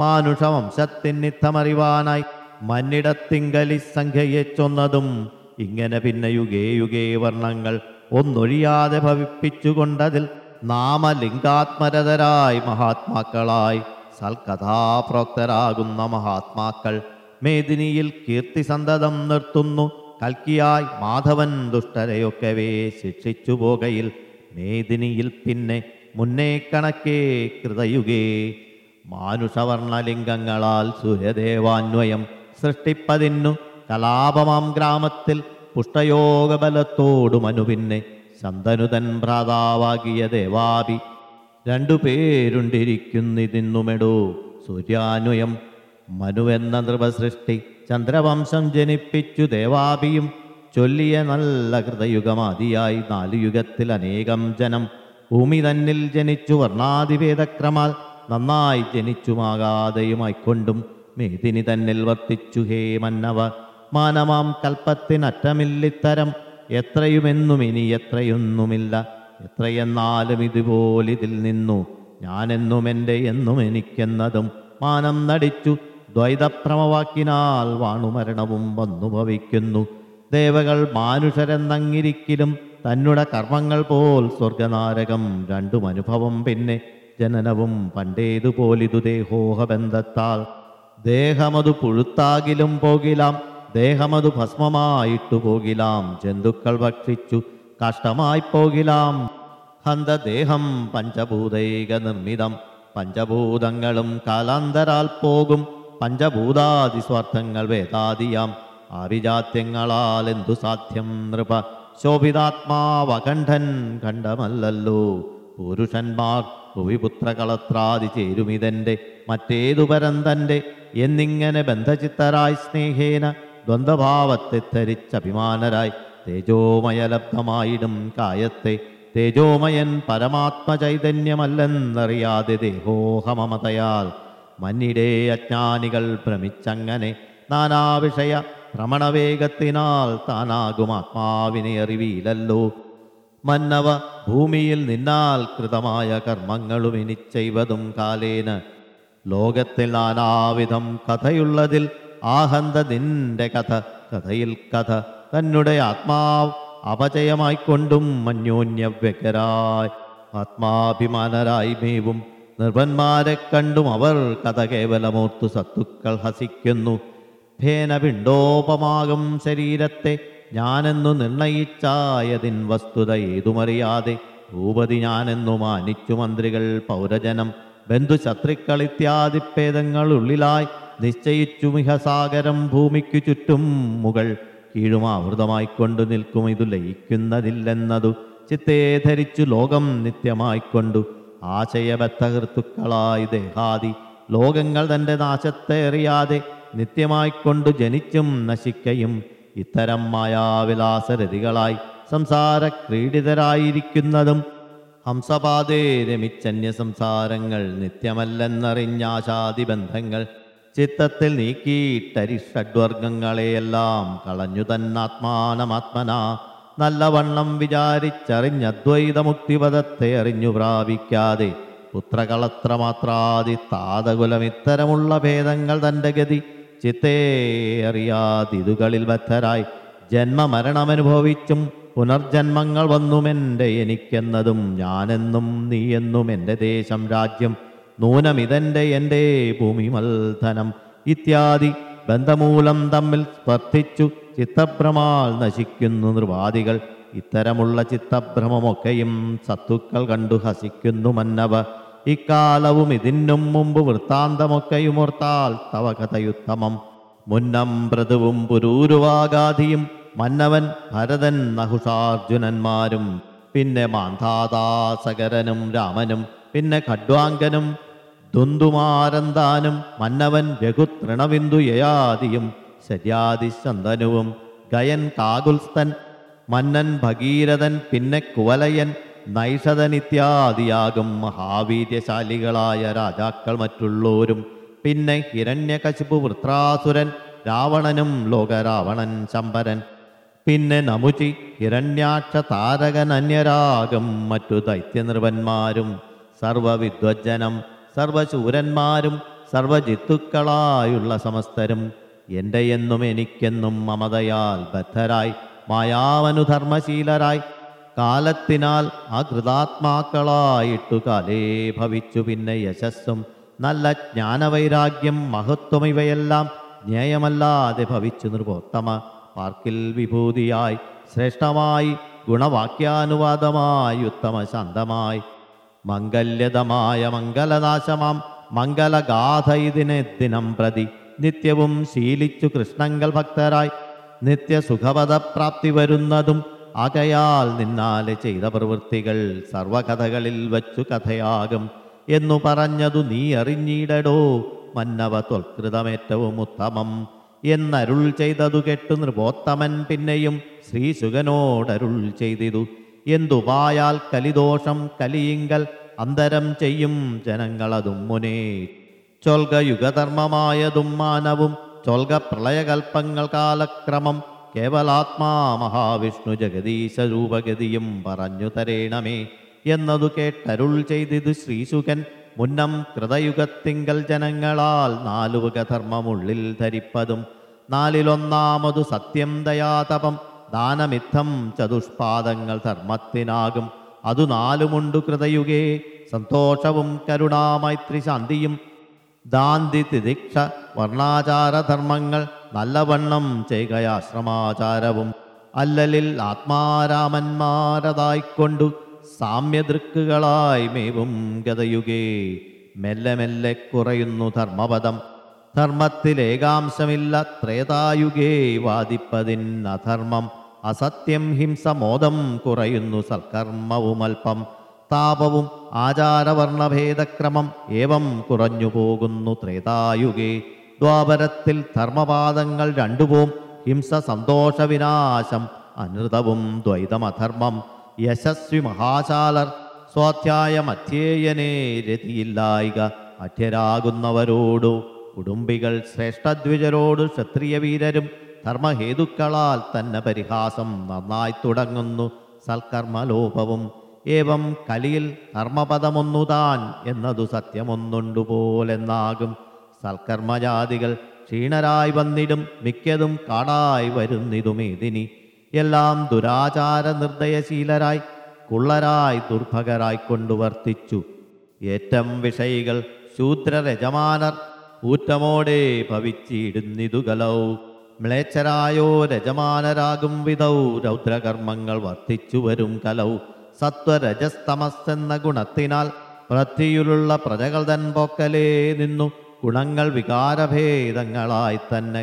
മാനുഷവംശത്തിനിത്തമറിവാനായി മന്നിടത്തിങ്കലി സംഖ്യയെ ചൊന്നതും ഇങ്ങനെ പിന്നെ യുഗേ യുഗേ വർണ്ണങ്ങൾ ഒന്നൊഴിയാതെ ഭവിപ്പിച്ചുകൊണ്ടതിൽ നാമലിംഗാത്മരതരായി മഹാത്മാക്കളായി സൽകഥാപ്രോക്തരാകുന്ന മഹാത്മാക്കൾ മേദിനിയിൽ കീർത്തി സന്തതം നിർത്തുന്നു കൽക്കിയായി മാധവൻ ദുഷ്ടരെയൊക്കവേ ശിക്ഷിച്ചു പോകയിൽ മേദിനിയിൽ പിന്നെ മുന്നേ കണക്കേ കൃതയുഗേ മാനുഷവർണലിംഗങ്ങളാൽ സൂര്യദേവാന്വയം സൃഷ്ടിപ്പതിന്നു കലാപമാം ഗ്രാമത്തിൽ പുഷ്ടയോഗബലത്തോടു മനു പിന്നെ ശന്തനുതൻ ഭ്രാതാവാകിയ ദേവാപി രണ്ടുപേരുണ്ടിരിക്കുന്നിതിന്നുമെടോ സൂര്യാന്വയം മനുവെന്ന നൃപസൃഷ്ടി ചന്ദ്രവംശം ജനിപ്പിച്ചു ദേവാപിയും ചൊല്ലിയ നല്ല കൃതയുഗമാദിയായി നാലു യുഗത്തിൽ അനേകം ജനം ഭൂമി തന്നിൽ ജനിച്ചു വർണ്ണാതിഭേദക്രമാൽ നന്നായി ജനിച്ചുമാകാതെയുമായിക്കൊണ്ടും മേദിനി തന്നിൽ വർത്തിച്ചു ഹേ മന്നവ മാനമാം കൽപ്പത്തിനറ്റമില്ലിത്തരം എത്രയുമെന്നും ഇനി എത്രയൊന്നുമില്ല എത്രയെന്നാലും ഇതുപോലിതിൽ നിന്നു ഞാനെന്നും എൻ്റെ എന്നും എനിക്കെന്നതും മാനം നടിച്ചു ദ്വൈതഭ്രമവാക്കിനാൽ വാണുമരണവും വന്നു ഭവിക്കുന്നു ദേവകൾ മാനുഷരെന്നങ്ങിരിക്കലും തന്നുടെ കർമ്മങ്ങൾ പോൽ സ്വർഗനാരകം രണ്ടും അനുഭവം പിന്നെ ജനനവും പണ്ടേതുപോലിതു ദേഹോഹബന്ധത്താൽ ദേഹമതു പുഴുത്താകിലും പോകിലാം ദേഹമതു ഭസ്മമായിട്ടു പോകിലാം ജന്തുക്കൾ ഭക്ഷിച്ചു കഷ്ടമായി പോകിലാം ഹന്തദേഹം പഞ്ചഭൂതൈക നിർമ്മിതം പഞ്ചഭൂതങ്ങളും കാലാന്തരാൽ പോകും പഞ്ചഭൂതാദി സ്വാർത്ഥങ്ങൾ വേദാദിയാം ആവിജാത്യങ്ങളാൽ എന്തു സാധ്യം നൃപ ശോഭിതാത്മാവകണ്ഠൻ ഖണ്ഡമല്ലല്ലോ പുരുഷന്മാർ ഭുവിപുത്രകളത്രാദി ചേരുമിതന്റെ മറ്റേതു പരന്തന്റെ എന്നിങ്ങനെ ബന്ധചിത്തരായി സ്നേഹേന ദ്വന്ദ്ഭാവത്തെ ധരിച്ചഭിമാനരായി തേജോമയലബ്ധമായിടും കായത്തെ തേജോമയൻ പരമാത്മ ചൈതന്യമല്ലെന്നറിയാതെ ദേഹോഹമമതയാൽ മന്നിടെ അജ്ഞാനികൾ ഭ്രമിച്ചങ്ങനെ നാനാവിഷയ ഭ്രമണവേഗത്തിനാൽ താനാകും ആത്മാവിനെ അറിവിയില്ലല്ലോ മന്നവ ഭൂമിയിൽ നിന്നാൽ കൃതമായ കർമ്മങ്ങളും ഇനി ചെയ്വതും കാലേന ലോകത്തിൽ നാനാവിധം കഥയുള്ളതിൽ ആഹന്ത നിന്റെ കഥ കഥയിൽ കഥ തന്നെ ആത്മാവ് അപചയമായിക്കൊണ്ടും അന്യോന്യവ്യകരായി ആത്മാഭിമാനരായി മേവും നിർഭന്മാരെ കണ്ടും അവർ കഥ കേവലമോർത്തു സത്തുക്കൾ ഹസിക്കുന്നു ഭേനപിണ്ടോപമാകും ശരീരത്തെ ഞാനെന്നു നിർണയിച്ചായതിൻ വസ്തുത ഏതുമറിയാതെ ഭൂപതി ഞാനെന്നു മാനിച്ചു മന്ത്രികൾ പൗരജനം ബന്ധുശത്രുക്കൾ ഇത്യാദി ഭേദങ്ങൾ ഉള്ളിലായി നിശ്ചയിച്ചു മിഹസാഗരം ഭൂമിക്കു ചുറ്റും മുകൾ കീഴുമാവൃതമായിക്കൊണ്ടു നിൽക്കും ഇതു ലയിക്കുന്നതില്ലെന്നതു ചിത്തേ ധരിച്ചു ലോകം നിത്യമായിക്കൊണ്ടു ആശയബദ്ധകൃത്തുക്കളായി ദേഹാദി ലോകങ്ങൾ തൻ്റെ നാശത്തെ അറിയാതെ നിത്യമായിക്കൊണ്ടു ജനിച്ചും നശിക്കയും ഇത്തരം മായാവിലാസരതികളായി സംസാര ക്രീഡിതരായിരിക്കുന്നതും ഹംസപാതേ രമിച്ചന്യ സംസാരങ്ങൾ നിത്യമല്ലെന്നറിഞ്ഞാശാദി ബന്ധങ്ങൾ ചിത്തത്തിൽ നീക്കിയിട്ടരി ഷഡ്വർഗങ്ങളെയെല്ലാം കളഞ്ഞു തന്നാത്മാനമാത്മന നല്ലവണ്ണം വിചാരിച്ചറിഞ്ഞദ്വൈതമുക്തിപദത്തെ അറിഞ്ഞു പ്രാപിക്കാതെ പുത്രകളത്രമാത്രാദി താതകുലം ഇത്തരമുള്ള ഭേദങ്ങൾ തൻ്റെ ഗതി ചിത്തേ അറിയാതിതുകളിൽ ബദ്ധരായി ജന്മമരണമനുഭവിച്ചും പുനർജന്മങ്ങൾ വന്നുമെൻ്റെ എനിക്കെന്നതും ഞാനെന്നും നീയെന്നും എൻ്റെ ദേശം രാജ്യം നൂനമിതെൻ്റെ എൻ്റെ ഭൂമി മൽധനം ഇത്യാദി ബന്ധമൂലം തമ്മിൽ സ്പർദ്ധിച്ചു ചിത്തഭ്രമാൽ നശിക്കുന്നു നിർവാദികൾ ഇത്തരമുള്ള ചിത്തഭ്രമമൊക്കെയും സത്തുക്കൾ കണ്ടു ഹസിക്കുന്നു മന്നവ ഇക്കാലവും ഇതിനും മുമ്പ് വൃത്താന്തമൊക്കെയുമോർത്താൽ തവ കഥയുത്തമം മുന്നം മൃദുവും പുരൂരുവാഗാധിയും മന്നവൻ ഭരതൻ നഹുഷാർജുനന്മാരും പിന്നെ മാന്ധാതാസകരനും രാമനും പിന്നെ ഖഡ്വാങ്കനും ദുന്ദുമാരന്താനും മന്നവൻ രഘുതൃണബിന്ദു യയാദിയും ശര്യാദിശന്തനുവും ഗയൻ കാകുൽസ്തൻ മന്നൻ ഭഗീരഥൻ പിന്നെ കുവലയൻ നൈഷധനിത്യാദിയാകും മഹാവീര്യശാലികളായ രാജാക്കൾ മറ്റുള്ളോരും പിന്നെ ഹിരണ്യകശിപു വൃത്രാസുരൻ രാവണനും ലോകരാവണൻ ശമ്പരൻ പിന്നെ നമുചി ഹിരണ്യാക്ഷ താരകൻ അന്യരാഗം മറ്റു ദൈത്യനിർവന്മാരും സർവവിദ്വജ്ജനം സർവശൂരന്മാരും സർവജിത്തുക്കളായുള്ള സമസ്തരും എൻ്റെ എന്നും എനിക്കെന്നും മമതയാൽ ബദ്ധരായി മായാവനുധർമ്മശീലരായി കാലത്തിനാൽ അകൃതാത്മാക്കളായിട്ടു കാലേ ഭവിച്ചു പിന്നെ യശസ്സും നല്ല ജ്ഞാനവൈരാഗ്യം മഹത്വം ഇവയെല്ലാം ന്യായമല്ലാതെ ഭവിച്ചു നൃപോത്തമ പാർക്കിൽ വിഭൂതിയായി ശ്രേഷ്ഠമായി ഗുണവാക്യാനുവാദമായി ഉത്തമ ശാന്തമായി മംഗല്യതമായ മംഗലനാശമാം മംഗലഗാഥ ഇതിനെ ദിനം പ്രതി നിത്യവും ശീലിച്ചു കൃഷ്ണങ്കൽ ഭക്തരായി നിത്യസുഖപദപ്രാപ്തി വരുന്നതും ആകയാൽ നിന്നാലെ ചെയ്ത പ്രവൃത്തികൾ സർവകഥകളിൽ വച്ചു കഥയാകും എന്നു പറഞ്ഞതു നീ അറിഞ്ഞിടടോ മന്നവ ത്വൽകൃതമേറ്റവും ഉത്തമം എന്നരുൾ ചെയ്തതു കെട്ടു നൃപോത്തമൻ പിന്നെയും ശ്രീശുകനോടരുൾ ചെയ്തിതു എന്തുപായാൽ കലിദോഷം കലിയിങ്കൽ അന്തരം ചെയ്യും ജനങ്ങളതും മുനേ ചൊൽക യുഗധർമ്മമായതും മാനവും ചൊൽക പ്രളയകൽപ്പങ്ങൾ കാലക്രമം കേവലാത്മാ മഹാവിഷ്ണു ജഗദീശ രൂപഗതിയും പറഞ്ഞു തരേണമേ എന്നതു കേട്ടരുൾ ചെയ്തിതു ശ്രീസുഖൻ മുന്നം കൃതയുഗത്തിങ്കൽ ജനങ്ങളാൽ നാലു യുഗധർമ്മമുള്ളിൽ ധരിപ്പതും നാലിലൊന്നാമതു സത്യം ദയാതപം ദാനമിത്തം ചതുഷ്പാദങ്ങൾ ധർമ്മത്തിനാകും അതു നാലുമുണ്ടു കൃതയുഗേ സന്തോഷവും കരുണാമൈത്രി ശാന്തിയും ദാന്തി തിദിക്ഷ വർണ്ണാചാരധർമ്മങ്ങൾ നല്ലവണ്ണം ചെയ്യുകയാശ്രമാചാരവും അല്ലലിൽ ആത്മാരാമന്മാരതായിക്കൊണ്ടു സാമ്യദൃക്കുകളായി മേവും ഗതയുഗേ മെല്ലെ മെല്ലെ കുറയുന്നു ധർമ്മപദം ധർമ്മത്തിൽ ഏകാംശമില്ല ത്രേതായുഗേ വാദിപ്പതിൻ അധർമ്മം അസത്യം ഹിംസ മോദം കുറയുന്നു സൽക്കർമ്മവും അല്പം താപവും ആചാരവർണഭേദക്രമം ഏവം കുറഞ്ഞു പോകുന്നു ത്രേതായുഗേ ദ്വാപരത്തിൽ ധർമ്മപാദങ്ങൾ രണ്ടുപോം ഹിംസ സന്തോഷവിനാശം അനൃതവും ദ്വൈതമധർമ്മം യശസ്വി മഹാശാലർ സ്വാധ്യായമധ്യേയനേ രതിയില്ലായിക അഠ്യരാകുന്നവരോടു കുടുംബികൾ ശ്രേഷ്ഠദ്വിജരോട് ക്ഷത്രിയ വീരരും ധർമ്മഹേതുക്കളാൽ തന്നെ പരിഹാസം നന്നായി തുടങ്ങുന്നു സൽക്കർമ്മലോപവും ഏവം കലിയിൽ ധർമ്മപദമൊന്നു താൻ എന്നതു സത്യമൊന്നുണ്ടുപോലെന്നാകും സൽക്കർമ്മജാതികൾ ക്ഷീണരായി വന്നിടും മിക്കതും കാടായി വരുന്നിതുമേതിനി എല്ലാം ദുരാചാര നിർദ്ദയശീലരായി കുള്ളരായി ദുർഭകരായി കൊണ്ടു വർത്തിച്ചു ഏറ്റം വിഷയികൾ ശൂദ്രരജമാനർ ഊറ്റമോടെ ഭവിച്ചിടുന്നിതു കലൗ മ്ലേച്ഛരായോ രജമാനരാകും വിധൗ രൗദ്രകർമ്മങ്ങൾ വർദ്ധിച്ചു വരും കലൗ സത്വരജസ്തമസ്സെന്ന ഗുണത്തിനാൽ പൃഥ്വിയിലുള്ള പ്രജകൾ തൻ പോക്കലേ നിന്നു ഗുണങ്ങൾ വികാരഭേദങ്ങളായി തന്നെ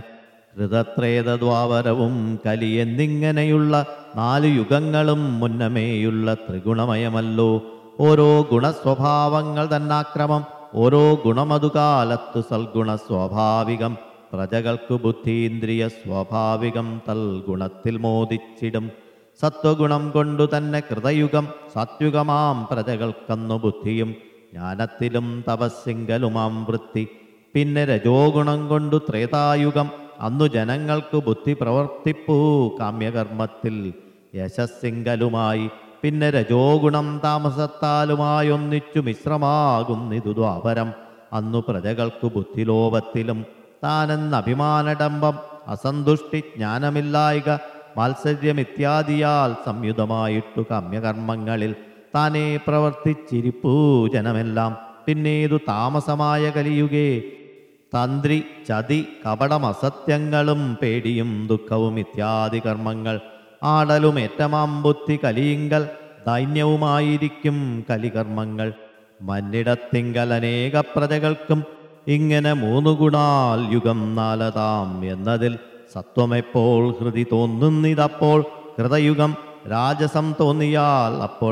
കൃതത്രേതദ്വാപരവും കലി എന്നിങ്ങനെയുള്ള നാലു യുഗങ്ങളും മുന്നമേയുള്ള ത്രിഗുണമയമല്ലോ ഓരോ ഗുണസ്വഭാവങ്ങൾ തന്നാക്രമം ഓരോ ഗുണമതു കാലത്തു സൽഗുണ സ്വാഭാവികം പ്രജകൾക്കു ബുദ്ധീന്ദ്രിയ സ്വാഭാവികം തൽ ഗുണത്തിൽ മോദിച്ചിടും സത്വഗുണം കൊണ്ടു തന്നെ കൃതയുഗം സാത്വികമാം പ്രജകൾക്കന്നു ബുദ്ധിയും ജ്ഞാനത്തിലും തപസ്സിങ്കലുമാം വൃത്തി പിന്നെ രജോ ഗുണം കൊണ്ടു ത്രേതായുഗം അന്നു ജനങ്ങൾക്ക് ബുദ്ധി പ്രവർത്തിപ്പൂ കാമ്യകർമ്മത്തിൽ യശസ്സിങ്കലുമായി പിന്നെ രജോ ഗുണം താമസത്താലുമായി ഒന്നിച്ചു മിശ്രമാകുന്നിതു ദ്വാപരം അന്നു പ്രജകൾക്കു ബുദ്ധിലോപത്തിലും താനെന്ന അഭിമാനഡംബം അസന്തുഷ്ടി ജ്ഞാനമില്ലായിക മാത്സര്യമിത്യാദിയാൽ സംയുതമായിട്ടു കാമ്യകർമ്മങ്ങളിൽ താനേ പ്രവർത്തിച്ചിരിപ്പൂ ജനമെല്ലാം പിന്നേതു താമസമായ കലിയുഗേ തന്ത്രി ചതി കപടം അസത്യങ്ങളും പേടിയും ദുഃഖവും ഇത്യാദി കർമ്മങ്ങൾ ആടലും ഏറ്റമാം ബുദ്ധി കലിയിങ്കൽ ദൈന്യവുമായിരിക്കും കലികർമ്മങ്ങൾ മന്നിടത്തിങ്കൽ അനേക പ്രജകൾക്കും ഇങ്ങനെ മൂന്നു ഗുണാൽ യുഗം നാലതാം എന്നതിൽ സത്വമെപ്പോൾ ഹൃദി തോന്നുന്നിതപ്പോൾ കൃതയുഗം രാജസം തോന്നിയാൽ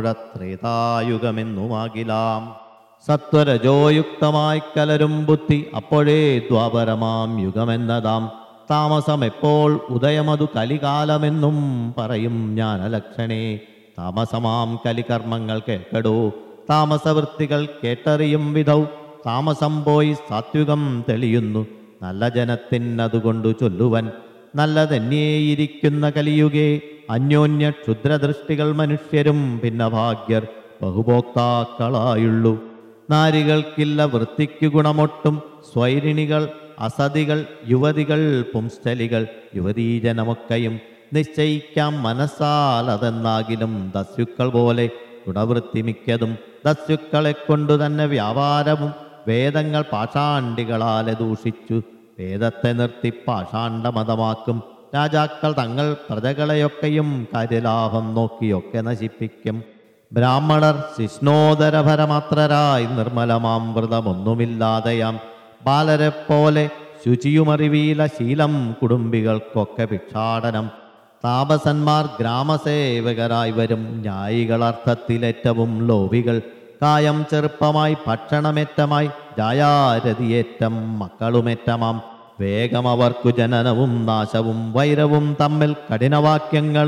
അപ്പോഴത്രേതായുഗമെന്നുമാകിലാം സത്വരജോയുക്തമായി കലരും ബുദ്ധി അപ്പോഴേ ദ്വാപരമാം യുഗമെന്നതാം താമസം എപ്പോൾ ഉദയമതു കലികാലമെന്നും പറയും ജ്ഞാനലക്ഷണേ താമസമാം കലികർമ്മങ്ങൾ കേൾക്കടോ താമസവൃത്തികൾ കേട്ടറിയും വിധൗ താമസം പോയി സാത്വികം തെളിയുന്നു നല്ല ജനത്തിനതുകൊണ്ടു ചൊല്ലുവൻ നല്ലതന്നെയിരിക്കുന്ന കലിയുഗേ അന്യോന്യ ക്ഷുദ്രദൃഷ്ടികൾ മനുഷ്യരും ഭിന്നഭാഗ്യർ ബഹുഭോക്താക്കളായുള്ളൂ നാരികൾക്കില്ല വൃത്തിക്കു ഗുണമൊട്ടും സ്വൈരിണികൾ അസതികൾ യുവതികൾ പുംസ്ഥലികൾ യുവതീജനമൊക്കെയും നിശ്ചയിക്കാം മനസ്സാൽ അതെന്നാകിലും ദസ്യുക്കൾ പോലെ ഗുണവൃത്തി മിക്കതും ദസ്യുക്കളെ കൊണ്ടു തന്നെ വ്യാപാരവും വേദങ്ങൾ പാഷാണ്ടികളാലെ ദൂഷിച്ചു വേദത്തെ നിർത്തി പാഷാണ്ഡമതമാക്കും രാജാക്കൾ തങ്ങൾ പ്രജകളെയൊക്കെയും കാര്യലാഭം നോക്കിയൊക്കെ നശിപ്പിക്കും ബ്രാഹ്മണർ ശിഷ്ണോദരഭരമാത്രരായി നിർമ്മലമാം വ്രതമൊന്നുമില്ലാതെയാം ബാലരെ പോലെ ശുചിയുമറിവീല ശീലം കുടുംബികൾക്കൊക്കെ ഭിക്ഷാടനം താപസന്മാർ ഗ്രാമസേവകരായി വരും ന്യായികളർത്ഥത്തിലേറ്റവും ലോഭികൾ കായം ചെറുപ്പമായി ഭക്ഷണമേറ്റമായി ജായാരതിയേറ്റം മക്കളുമേറ്റമാം വേഗം അവർക്കു ജനനവും നാശവും വൈരവും തമ്മിൽ കഠിനവാക്യങ്ങളും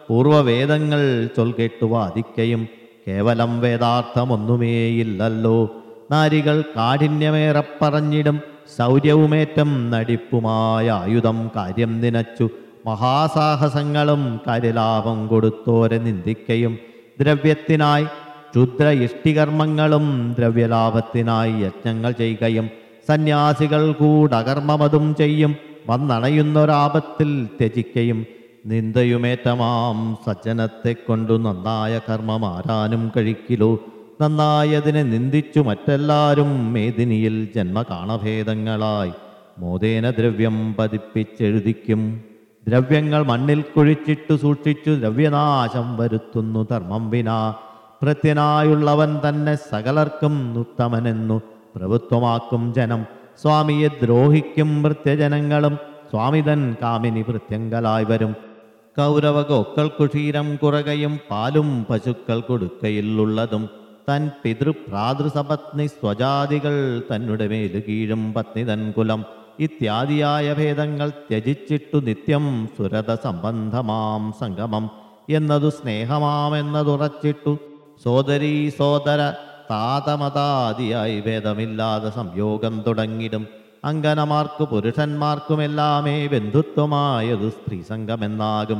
പൂർവവേദങ്ങൾ ചൊൽകെട്ടു വാദിക്കയും കേവലം വേദാർത്ഥമൊന്നുമേയില്ലല്ലോ നാരികൾ കാഠിന്യമേറെ പറഞ്ഞിടും ശൗര്യവുമേറ്റം നടിപ്പുമായ ആയുധം കാര്യം നിനച്ചു മഹാസാഹസങ്ങളും കാര്യലാഭം കൊടുത്തോരെ നിന്ദിക്കയും ദ്രവ്യത്തിനായി ക്ഷുദ്ര ഇഷ്ടികർമ്മങ്ങളും ദ്രവ്യലാഭത്തിനായി യജ്ഞങ്ങൾ ചെയ്യുകയും സന്യാസികൾ കൂടകർമ്മമതും ചെയ്യും വന്നണയുന്നൊരാപത്തിൽ ത്യജിക്കയും നിന്ദയുമേറ്റമാം സജ്ജനത്തെ കൊണ്ടു നന്നായ കർമ്മം ആരാനും കഴിക്കിലോ നന്നായതിനെ നിന്ദിച്ചു മറ്റെല്ലാവരും മേദിനിയിൽ ജന്മകാണഭേദങ്ങളായി മോദേന ദ്രവ്യം പതിപ്പിച്ചെഴുതിക്കും ദ്രവ്യങ്ങൾ മണ്ണിൽ കുഴിച്ചിട്ടു സൂക്ഷിച്ചു ദ്രവ്യനാശം വരുത്തുന്നു ധർമ്മം വിനാ ഭൃത്യനായുള്ളവൻ തന്നെ സകലർക്കും ഉത്തമനെന്നു പ്രഭുത്വമാക്കും ജനം സ്വാമിയെ ദ്രോഹിക്കും ഭൃത്യജനങ്ങളും സ്വാമിതൻ കാമിനി ഭൃത്യങ്കലായി വരും കൗരവകൊക്കൾക്കു ക്ഷീരം കുറകയും പാലും പശുക്കൾ കൊടുക്കയിലുള്ളതും തൻ പിതൃഭ്രാതൃസപത്നി സ്വജാതികൾ തന്നെ മേലു കീഴും പത്നി തൻ കുലം ഇത്യാദിയായ ഭേദങ്ങൾ ത്യജിച്ചിട്ടു നിത്യം സുരത സംബന്ധമാം സംഗമം എന്നതു സ്നേഹമാമെന്നതുറച്ചിട്ടു സോദരീ സോദര താതമതാദിയായി ഭേദമില്ലാതെ സംയോഗം തുടങ്ങിടും അങ്കനമാർക്കു പുരുഷന്മാർക്കുമെല്ലാമേ ബന്ധുത്വമായതു സ്ത്രീ സംഘമെന്നാകും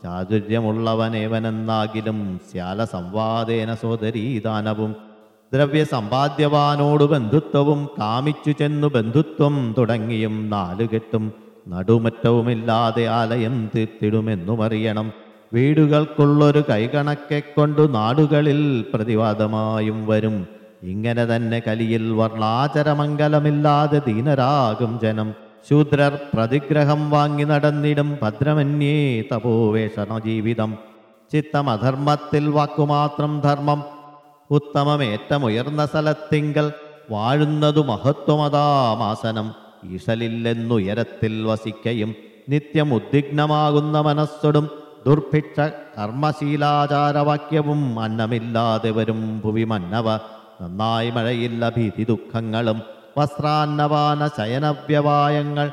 ചാതുര്യമുള്ളവനേവനെന്നാകിലും ശ്യാല സംവാദേന സോദരീദാനവും ദ്രവ്യസമ്പാദ്യവാനോട് ബന്ധുത്വവും കാമിച്ചു ചെന്നു ബന്ധുത്വം തുടങ്ങിയും നാലുകെട്ടും നടുമറ്റവുമില്ലാതെ ആലയം തീർത്തിടുമെന്നുമറിയണം വീടുകൾക്കുള്ളൊരു കൈകണക്കെ കൊണ്ടു നാടുകളിൽ പ്രതിവാദമായും വരും ഇങ്ങനെ തന്നെ കലിയിൽ വർണ്ണാചരമംഗലമില്ലാതെ ദീനരാകും ജനം ശൂദ്രർ പ്രതിഗ്രഹം വാങ്ങി നടന്നിടും ഭദ്രമന്യേ തപോവേഷണ ജീവിതം ചിത്തമധർമ്മത്തിൽ വാക്കുമാത്രം ധർമ്മം ഉത്തമമേറ്റമുയർന്ന സ്ഥലത്തിങ്കൽ വാഴുന്നതു മഹത്വമതാമാസനം ഈശലില്ലെന്നുയരത്തിൽ വസിക്കയും നിത്യം ഉദ്വിഗ്നമാകുന്ന മനസ്സൊടും ദുർഭിക്ഷ കർമ്മശീലാചാരവാക്യവും അന്നമില്ലാതെ വരും ഭുവി മന്നവ നന്നായി മഴയില്ല ഭീതി ദുഃഖങ്ങളും വസ്ത്രാന്നപാന ശയനവ്യവായങ്ങൾ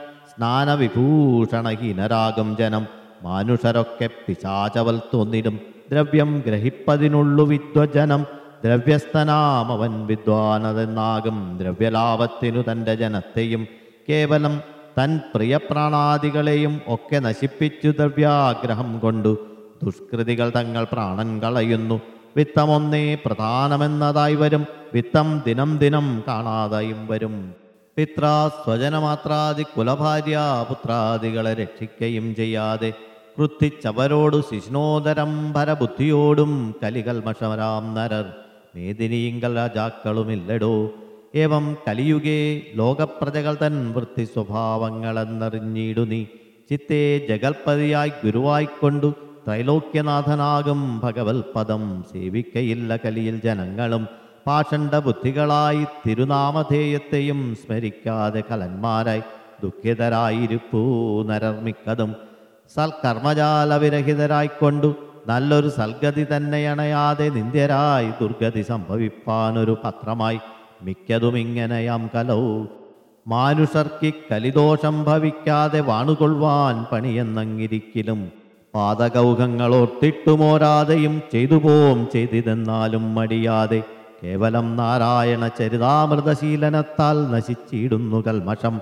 സ്നാനവിഭൂഷണഹീനരാകും ജനം മാനുഷരൊക്കെ പിശാചവൽ തോന്നിടും ദ്രവ്യം ഗ്രഹിപ്പതിനുള്ളു വിദ്വജനം ദ്രവ്യസ്ഥനാമവൻ വിദ്വാനതെന്നാകും ദ്രവ്യലാഭത്തിനു തൻ്റെ ജനത്തെയും കേവലം തൻ പ്രിയപ്രാണാദികളെയും ഒക്കെ നശിപ്പിച്ചു ദ്രവ്യാഗ്രഹം കൊണ്ടു ദുഷ്കൃതികൾ തങ്ങൾ പ്രാണൻ കളയുന്നു വിത്തമൊന്നേ പ്രധാനമെന്നതായി വരും വിത്തം ദിനം ദിനം കാണാതായും വരും പിത്ര സ്വജനമാത്രാദി കുലഭാര്യ പുത്രാദികളെ രക്ഷിക്കുകയും ചെയ്യാതെ കൃത്തിച്ചവരോടു ശിഷ്ണോദരം ഭരബുദ്ധിയോടും കലികൽമഷമരാം നരർ മേദിനിയിങ്കൽ രാജാക്കളുമില്ലടോ ഏവം കലിയുഗേ ലോകപ്രജകൾ തൻ വൃത്തി സ്വഭാവങ്ങളെന്നറിഞ്ഞിടു നീ ചിത്തെ ജഗൽപതിയായി ഗുരുവായിക്കൊണ്ടു ത്രൈലോക്യനാഥനാകും ഭഗവത് പദം സേവിക്കയില്ല കലിയിൽ ജനങ്ങളും പാഷണ്ഡ ബുദ്ധികളായി തിരുനാമധേയത്തെയും സ്മരിക്കാതെ കലന്മാരായി ദുഃഖിതരായിരിപ്പൂ നരർമിക്കതും സൽക്കർമ്മജാലവിരഹിതരായിക്കൊണ്ടു നല്ലൊരു സൽഗതി തന്നെ അണയാതെ നിന്ദ്യരായി ദുർഗതി സംഭവിപ്പാനൊരു പത്രമായി മിക്കതും ഇങ്ങനെയാം കലൗ മാനുഷർക്കി കലിദോഷം ഭവിക്കാതെ വാണുകൊള്ളുവാൻ പണിയെന്നങ്ങിരിക്കലും പാതകൗഹങ്ങളോർത്തിട്ടുമോരാതെയും ചെയ്തു പോം ചെയ്തിതെന്നാലും മടിയാതെ കേവലം നാരായണ ചരിതാമൃതശീലനത്താൽ നശിച്ചിടുന്നു കൽമഷം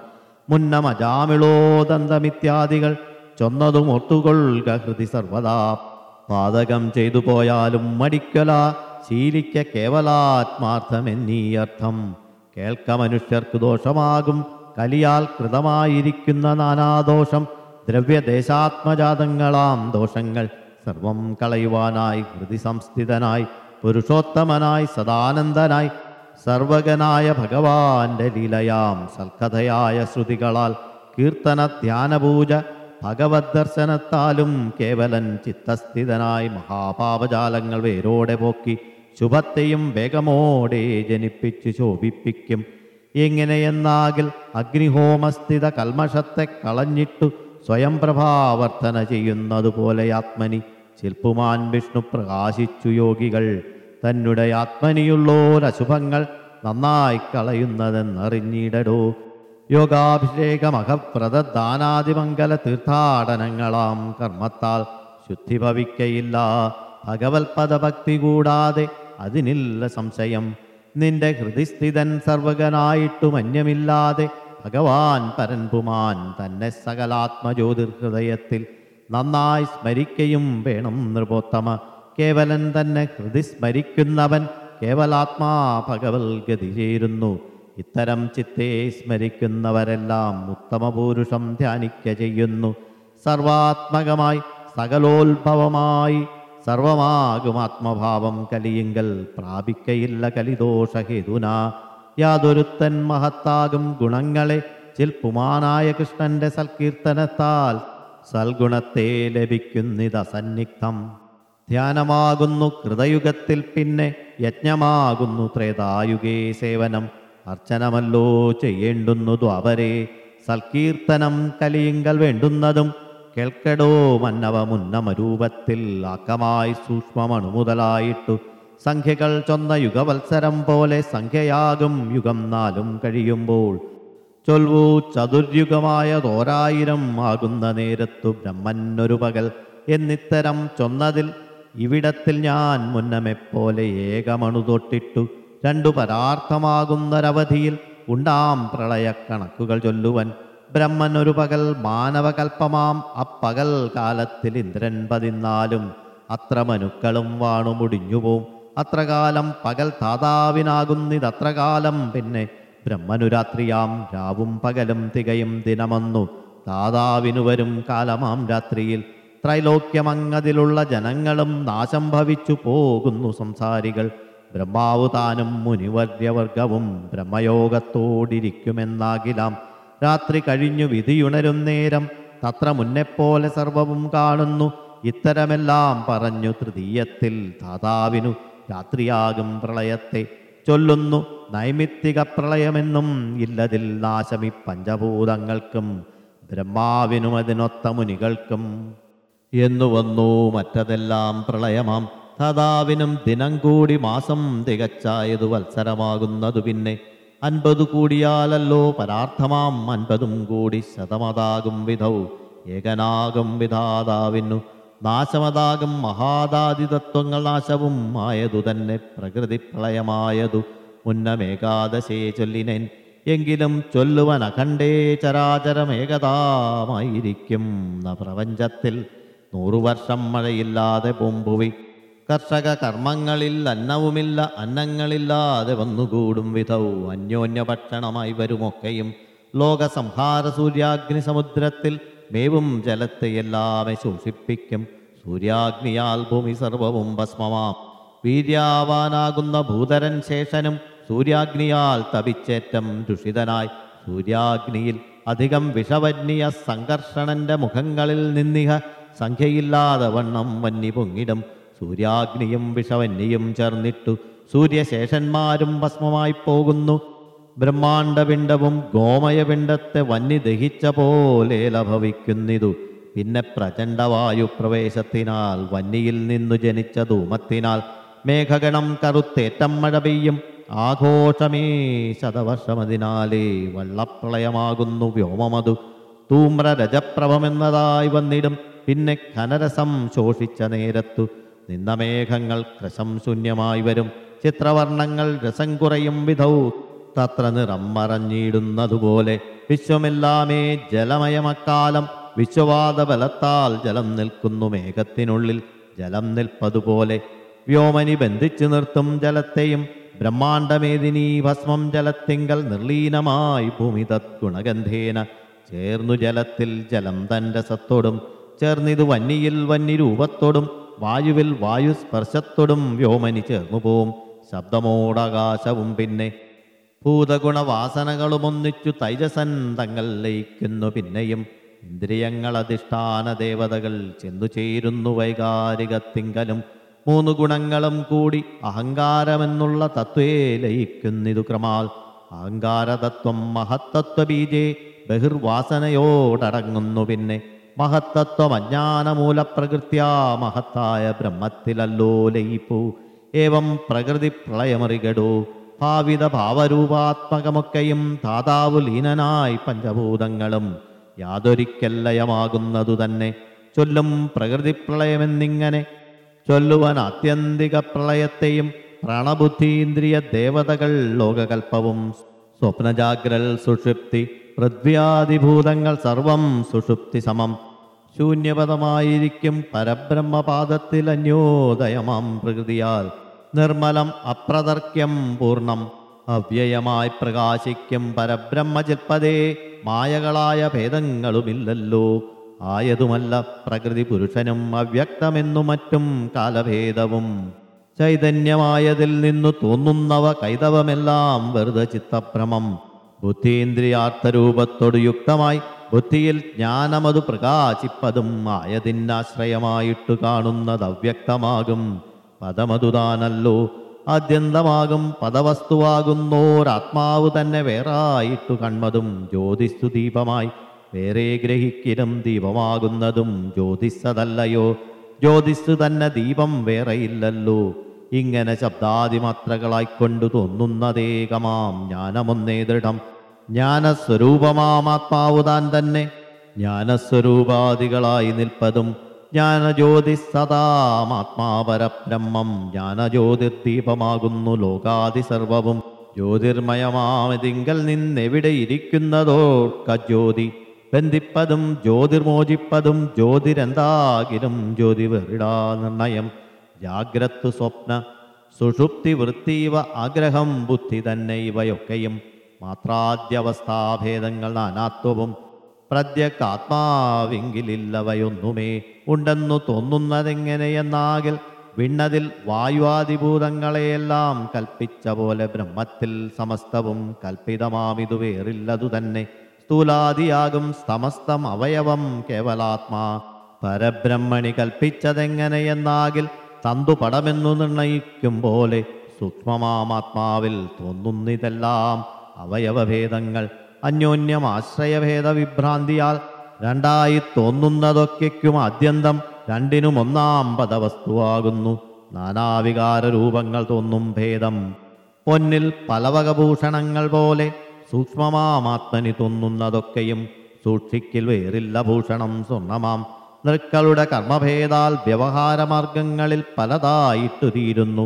മുന്നമജാമിളോദന്തമിത്യാദികൾ ചൊന്നതും ഒത്തുകൊള്ളുക ഹൃതി സർവദാ പാതകം ചെയ്തു പോയാലും മടിക്കല ശീലിക്ക കേവലാത്മാർത്ഥമെന്നീ അർത്ഥം കേൾക്ക മനുഷ്യർക്ക് ദോഷമാകും കലിയാൽ കൃതമായിരിക്കുന്ന നാനാദോഷം ദ്രവ്യദേശാത്മജാതങ്ങളാം ദോഷങ്ങൾ സർവം കളയുവാനായി ഹൃദി സംസ്ഥിതനായി പുരുഷോത്തമനായി സദാനന്ദനായി സർവകനായ ഭഗവാന്റെ ലീലയാം സൽക്കഥയായ ശ്രുതികളാൽ കീർത്തന ധ്യാനപൂജ ഭഗവത് ദർശനത്താലും കേവലൻ ചിത്തസ്ഥിതനായി മഹാപാപജാലങ്ങൾ വേരോടെ പോക്കി ശുഭത്തെയും വേഗമോടെ ജനിപ്പിച്ചു ശോഭിപ്പിക്കും എങ്ങനെയെന്നാകിൽ അഗ്നിഹോമസ്ഥിത കൽമഷത്തെ കളഞ്ഞിട്ടു സ്വയം പ്രഭാവർത്തന ചെയ്യുന്നതുപോലെ ആത്മനി ശില്പുമാൻ വിഷ്ണു പ്രകാശിച്ചു യോഗികൾ തന്നെ ആത്മനിയുള്ളോരശുഭങ്ങൾ നന്നായി കളയുന്നതെന്നറിഞ്ഞിടടോ യോഗാഭിഷേകമഹപ്രദാനാദിമംഗല തീർത്ഥാടനങ്ങളാം കർമ്മത്താൽ ശുദ്ധി ഭവിക്കയില്ല ഭഗവത്പദഭക്തി കൂടാതെ അതിനില്ല സംശയം നിന്റെ ഹൃദിസ്ഥിതൻ സർവകനായിട്ടും അന്യമില്ലാതെ ഭഗവാൻ പരൻപുമാൻ തന്നെ സകലാത്മജ്യോതിർഹൃദയത്തിൽ നന്നായി സ്മരിക്കയും വേണം നൃപോത്തമ കേവലൻ തന്നെ ഹൃദി സ്മരിക്കുന്നവൻ കേവലാത്മാ ഭഗവൽ ഗതി ചേരുന്നു ഇത്തരം ചിത്തെ സ്മരിക്കുന്നവരെല്ലാം ഉത്തമപൂരുഷം ധ്യാനിക്ക ചെയ്യുന്നു സർവാത്മകമായി സകലോത്ഭവമായി സർവമാകും ആത്മഭാവം കലിയെങ്കൽ പ്രാപിക്കയില്ല കലിദോഷഹേതുന യാതൊരുത്തൻ മഹത്താകും ഗുണങ്ങളെ ചിൽപ്പുമാനായ കൃഷ്ണന്റെ സൽകീർത്തനത്താൽ സൽഗുണത്തെ ലഭിക്കുന്നിതസന്നിഗ്ധം ധ്യാനമാകുന്നു കൃതയുഗത്തിൽ പിന്നെ യജ്ഞമാകുന്നു ത്രേതായുഗേ സേവനം അർച്ചനമല്ലോ ചെയ്യേണ്ടുന്നു ദ്വാപരേ സൽകീർത്തനം കലിയിങ്കൽ വേണ്ടുന്നതും കേൾക്കടോ മന്നവ മുന്നമരൂപത്തിൽ ആക്കമായി സൂക്ഷ്മമണു മുതലായിട്ടു സംഖ്യകൾ ചൊന്ന യുഗവത്സരം പോലെ സംഖ്യയാകും യുഗം നാലും കഴിയുമ്പോൾ ചൊൽവു ചതുര്യുഗമായ തോരായിരം ആകുന്ന നേരത്തു ബ്രഹ്മന്നൊരു പകൽ എന്നിത്തരം ചൊന്നതിൽ ഇവിടത്തിൽ ഞാൻ മുന്നമെപ്പോലെ ഏകമണു തൊട്ടിട്ടു രണ്ടു പരാർത്ഥമാകുന്നൊരവധിയിൽ ഉണ്ടാം പ്രളയക്കണക്കുകൾ ചൊല്ലുവൻ ബ്രഹ്മൻ ഒരു പകൽ മാനവകൽപ്പമാം അപ്പകൽ കാലത്തിൽ ഇന്ദ്രൻ പതിനാലും അത്ര മനുക്കളും വാണു മുടിഞ്ഞുപോം അത്ര കാലം പകൽ താതാവിനാകുന്നിതത്ര കാലം പിന്നെ ബ്രഹ്മനു രാത്രിയാം രാവും പകലും തികയും ദിനമന്നു താതാവിനു വരും കാലമാം രാത്രിയിൽ ത്രൈലോക്യമങ്ങതിലുള്ള ജനങ്ങളും നാശം ഭവിച്ചു പോകുന്നു സംസാരികൾ ബ്രഹ്മാവ് താനും മുനിവർര്യവർഗവും ബ്രഹ്മയോഗത്തോടിരിക്കുമെന്നാകിലാം രാത്രി കഴിഞ്ഞു വിധിയുണരും നേരം തത്ര മുന്നെപ്പോലെ സർവവും കാണുന്നു ഇത്തരമെല്ലാം പറഞ്ഞു തൃതീയത്തിൽ ദാതാവിനു രാത്രിയാകും പ്രളയത്തെ ചൊല്ലുന്നു നൈമിത്തിക പ്രളയമെന്നും ഇല്ലതിൽ നാശമി പഞ്ചഭൂതങ്ങൾക്കും ബ്രഹ്മാവിനും അതിനൊത്ത മുനികൾക്കും എന്നു വന്നു മറ്റതെല്ലാം പ്രളയമാം ദാതാവിനും ദിനം കൂടി മാസം തികച്ചായതു വത്സരമാകുന്നതു പിന്നെ അൻപത് കൂടിയാലല്ലോ പരാർത്ഥമാം അൻപതും കൂടി ശതമതാകും വിധൗ ഏകനാകും വിധാതാവിനു നാശമതാകും മഹാദാദിതത്വങ്ങൾ നാശവും ആയതു തന്നെ പ്രകൃതി പ്രളയമായതു മുന്നമേകാദശേ ചൊല്ലിനേൻ എങ്കിലും ചൊല്ലുവൻ അഖണ്ഡേ ചരാചരമേകതാമായിരിക്കും ന പ്രപഞ്ചത്തിൽ നൂറു വർഷം മഴയില്ലാതെ പൊമ്പുവി കർഷക കർമ്മങ്ങളിൽ അന്നവുമില്ല അന്നങ്ങളില്ലാതെ വന്നുകൂടും വിധവും അന്യോന്യ ഭക്ഷണമായി വരുമൊക്കെയും ലോകസംഹാര സൂര്യാഗ്നി സമുദ്രത്തിൽ മേവും ജലത്തെ എല്ലാമെ ശോഷിപ്പിക്കും സൂര്യാഗ്നിയാൽ ഭൂമി സർവവും ഭസ്മമാം വീര്യാവാനാകുന്ന ഭൂതരൻ ശേഷനും സൂര്യാഗ്നിയാൽ തപിച്ചേറ്റം ദുഷിതനായി സൂര്യാഗ്നിയിൽ അധികം വിഷവന്യ സംഘർഷണന്റെ മുഖങ്ങളിൽ നിന്നിഹ സംഖ്യയില്ലാതെ വണ്ണം വന്നി പൊങ്ങിടും സൂര്യാഗ്നിയും വിഷവന്യയും ചേർന്നിട്ടു സൂര്യശേഷന്മാരും ഭസ്മമായി പോകുന്നു ബ്രഹ്മാണ്ടപിണ്ഡവും ഗോമയപിണ്ഡത്തെ വന്നി ദഹിച്ച പോലെ ലഭവിക്കുന്നിതു പിന്നെ പ്രചണ്ഡവായു പ്രവേശത്തിനാൽ വന്നിയിൽ നിന്നു ജനിച്ച ധൂമത്തിനാൽ മേഘഗണം കറുത്തേറ്റം മഴ പെയ്യും ആഘോഷമേ ശതവർഷമതിനാലേ വള്ളപ്രളയമാകുന്നു വ്യോമമതു തൂമ്ര രജപ്രഭമെന്നതായി വന്നിടും പിന്നെ ഖനരസം ശോഷിച്ച നേരത്തു നിന്ന മേഘങ്ങൾ ക്രശം ശൂന്യമായി വരും ചിത്രവർണ്ണങ്ങൾ രസം കുറയും വിധൗ തത്ര നിറം മറഞ്ഞിടുന്നതുപോലെ വിശ്വമെല്ലാമേ ജലമയമക്കാലം വിശ്വവാദ ബലത്താൽ ജലം നിൽക്കുന്നു മേഘത്തിനുള്ളിൽ ജലം നിൽപ്പതുപോലെ വ്യോമനി ബന്ധിച്ചു നിർത്തും ജലത്തെയും ബ്രഹ്മാണ്ടമേദിനി ഭസ്മം ജലത്തിങ്കൽ നിർലീനമായി ഭൂമി തദ്ഗുണഗന്ധേന ചേർന്നു ജലത്തിൽ ജലം തൻ്റെ സത്തോടും ചേർന്നിതു വന്നിയിൽ വന്നി രൂപത്തോടും വായുവിൽ വായു സ്പർശത്തോടും വ്യോമനി ചേർന്നു പോവും ശബ്ദമോടാകാശവും പിന്നെ ഭൂതഗുണവാസനകളും ഒന്നിച്ചു തൈജസൻ തങ്ങൾ ലയിക്കുന്നു പിന്നെയും ഇന്ദ്രിയങ്ങൾ അധിഷ്ഠാന ദേവതകൾ ചെന്നു ചേരുന്നു വൈകാരികത്തിങ്കലും മൂന്ന് ഗുണങ്ങളും കൂടി അഹങ്കാരമെന്നുള്ള തത്വേ ലയിക്കുന്നിതു ക്രമാൽ അഹങ്കാരതത്വം മഹത്തത്വ ബീജേ ബഹിർവാസനയോടടങ്ങുന്നു പിന്നെ മഹത്തത്വം അജ്ഞാനമൂലപ്രകൃത്യാ മഹത്തായ ബ്രഹ്മത്തിലല്ലോ ലയിപ്പൂ ഏവം പ്രകൃതി പ്രളയമറികടോ ഭാവിത ഭാവരൂപാത്മകമൊക്കെയും ധാതാവു ലീനനായി പഞ്ചഭൂതങ്ങളും യാതൊരിക്കൽ ലയമാകുന്നതു തന്നെ ചൊല്ലും പ്രകൃതി പ്രളയമെന്നിങ്ങനെ ചൊല്ലുവാൻ ആത്യന്തിക പ്രളയത്തെയും പ്രാണബുദ്ധീന്ദ്രിയ ദേവതകൾ ലോകകൽപ്പവും സ്വപ്നജാഗ്രൽ സുഷുപ്തി പൃഥ്വ്യാദിഭൂതങ്ങൾ സർവം സുഷുപ്തി സമം ശൂന്യപദമായിരിക്കും പരബ്രഹ്മപാദത്തിൽ അന്യോദയമാം പ്രകൃതിയാൽ നിർമ്മലം അപ്രതർക്യം പൂർണ്ണം അവ്യയമായി പ്രകാശിക്കും പരബ്രഹ്മചിൽപ്പതേ മായകളായ ഭേദങ്ങളുമില്ലല്ലോ ആയതുമല്ല പ്രകൃതി പുരുഷനും അവ്യക്തമെന്നു മറ്റും കാലഭേദവും ചൈതന്യമായതിൽ നിന്നു തോന്നുന്നവ കൈതവമെല്ലാം വെറുതെ ചിത്തഭ്രമം ബുദ്ധീന്ദ്രിയാർത്ഥരൂപത്തോട് യുക്തമായി ബുദ്ധിയിൽ ജ്ഞാനമതു പ്രകാശിപ്പതും ആയതിനാശ്രയമായിട്ടു കാണുന്നത് അവ്യക്തമാകും പദമതുതാനല്ലോ ആദ്യന്തമാകും പദവസ്തുവാകുന്നോരാത്മാവ് തന്നെ വേറായിട്ടു കൺമതും ജ്യോതിസ്തു ദീപമായി വേറെ ഗ്രഹിക്കിലും ദീപമാകുന്നതും ജ്യോതിസ്സതല്ലയോ ജ്യോതിസ് തന്നെ ദീപം വേറെയില്ലല്ലോ ഇങ്ങനെ ശബ്ദാദിമാത്രകളായിക്കൊണ്ടു തോന്നുന്നതേകമാം ജ്ഞാനമൊന്നേ ദൃഢം ജ്ഞാനസ്വരൂപമാമാത്മാവു താൻ തന്നെ ജ്ഞാനസ്വരൂപാദികളായി നിൽപ്പതും ജ്ഞാനജ്യോതി സദാമാത്മാപരബ്രഹ്മം ജ്ഞാനജ്യോതിർദീപമാകുന്നു ലോകാദി സർവവും ജ്യോതിർമയമാമതിങ്കൽ നിന്നെവിടെ ഇരിക്കുന്നതോ കജ്യോതി ബന്ധിപ്പതും ജ്യോതിർമോചിപ്പതും ജ്യോതിരെന്താകിലും ജ്യോതി വെറിടാ നിർണയം ജാഗ്രത് സ്വപ്ന സുഷുപ്തി വൃത്തീവ ആഗ്രഹം ബുദ്ധി തന്നെ ഇവയൊക്കെയും മാത്രാദ്യവസ്ഥാഭേദങ്ങൾ നാനാത്വവും പ്രത്യക്കാത്മാവിങ്കിലില്ലവയൊന്നുമേ ഉണ്ടെന്നു തോന്നുന്നതെങ്ങനെയെന്നാകിൽ വിണ്ണതിൽ വായുവാദിഭൂതങ്ങളെയെല്ലാം കൽപ്പിച്ച പോലെ ബ്രഹ്മത്തിൽ സമസ്തവും കൽപ്പിതമാമിതു വേറില്ലതു തന്നെ സ്ഥൂലാദിയാകും സമസ്തം അവയവം കേവലാത്മാ പരബ്രഹ്മണി കൽപ്പിച്ചതെങ്ങനെയെന്നാകിൽ തന്തുപടമെന്നു നിർണയിക്കും പോലെ സൂക്ഷ്മമാത്മാവിൽ തോന്നുന്നിതെല്ലാം അവയവഭേദങ്ങൾ അന്യോന്യം ആശ്രയഭേദ വിഭ്രാന്തിയാൽ രണ്ടായി തോന്നുന്നതൊക്കെയ്ക്കും ആദ്യന്തം രണ്ടിനും ഒന്നാം പദവസ്തുവാകുന്നു നാനാവികാര രൂപങ്ങൾ തോന്നും ഭേദം പൊന്നിൽ പലവകഭൂഷണങ്ങൾ പോലെ സൂക്ഷ്മമാത്മനി തോന്നുന്നതൊക്കെയും സൂക്ഷിക്കിൽ വേറില്ല ഭൂഷണം സ്വർണമാം നൃക്കളുടെ കർമ്മഭേദാൽ വ്യവഹാരമാർഗങ്ങളിൽ പലതായിട്ടു തീരുന്നു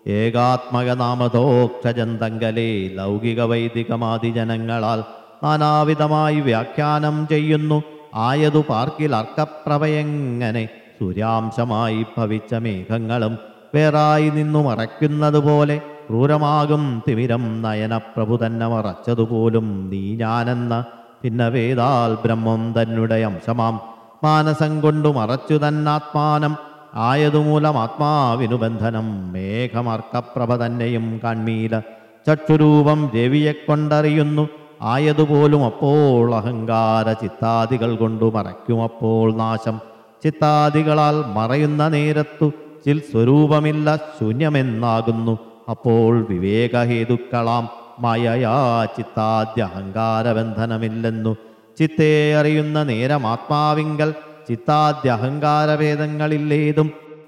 ഏകാത്മകനാമതോക്ഷജന്തങ്കലെ ലൗകിക വൈദികമാതി ജനങ്ങളാൽ നാനാവിധമായി വ്യാഖ്യാനം ചെയ്യുന്നു ആയതു പാർക്കിൽ അർക്കപ്രഭയെങ്ങനെ സൂര്യാംശമായി ഭവിച്ച മേഘങ്ങളും വേറായി നിന്നു മറയ്ക്കുന്നത് പോലെ ക്രൂരമാകും തിമിരം നയനപ്രഭു തന്നെ മറച്ചതുപോലും നീ ഞാനെന്ന പിന്നെ വേദാൽ ബ്രഹ്മം തന്നെ അംശമാം മാനസം കൊണ്ടു മറച്ചു തന്നാത്മാനം ആയതുമൂലം ആത്മാവിനു ബന്ധനം മേഘമർക്കപ്രഭ തന്നെയും കാൺമീല ചക്ഷുരൂപം രവിയെ കൊണ്ടറിയുന്നു ആയതുപോലും അപ്പോൾ അഹങ്കാര ചിത്താദികൾ കൊണ്ടു മറയ്ക്കും അപ്പോൾ നാശം ചിത്താദികളാൽ മറയുന്ന നേരത്തു ചിൽ സ്വരൂപമില്ല ശൂന്യമെന്നാകുന്നു അപ്പോൾ വിവേകഹേതുക്കളാം മായയാ ചിത്താദ്യ അഹങ്കാരബന്ധനമില്ലെന്നു ചിത്തേ അറിയുന്ന നേരം ആത്മാവിങ്കൽ ചിത്താദ്യ അഹങ്കാരഭേദങ്ങളില്ലേതും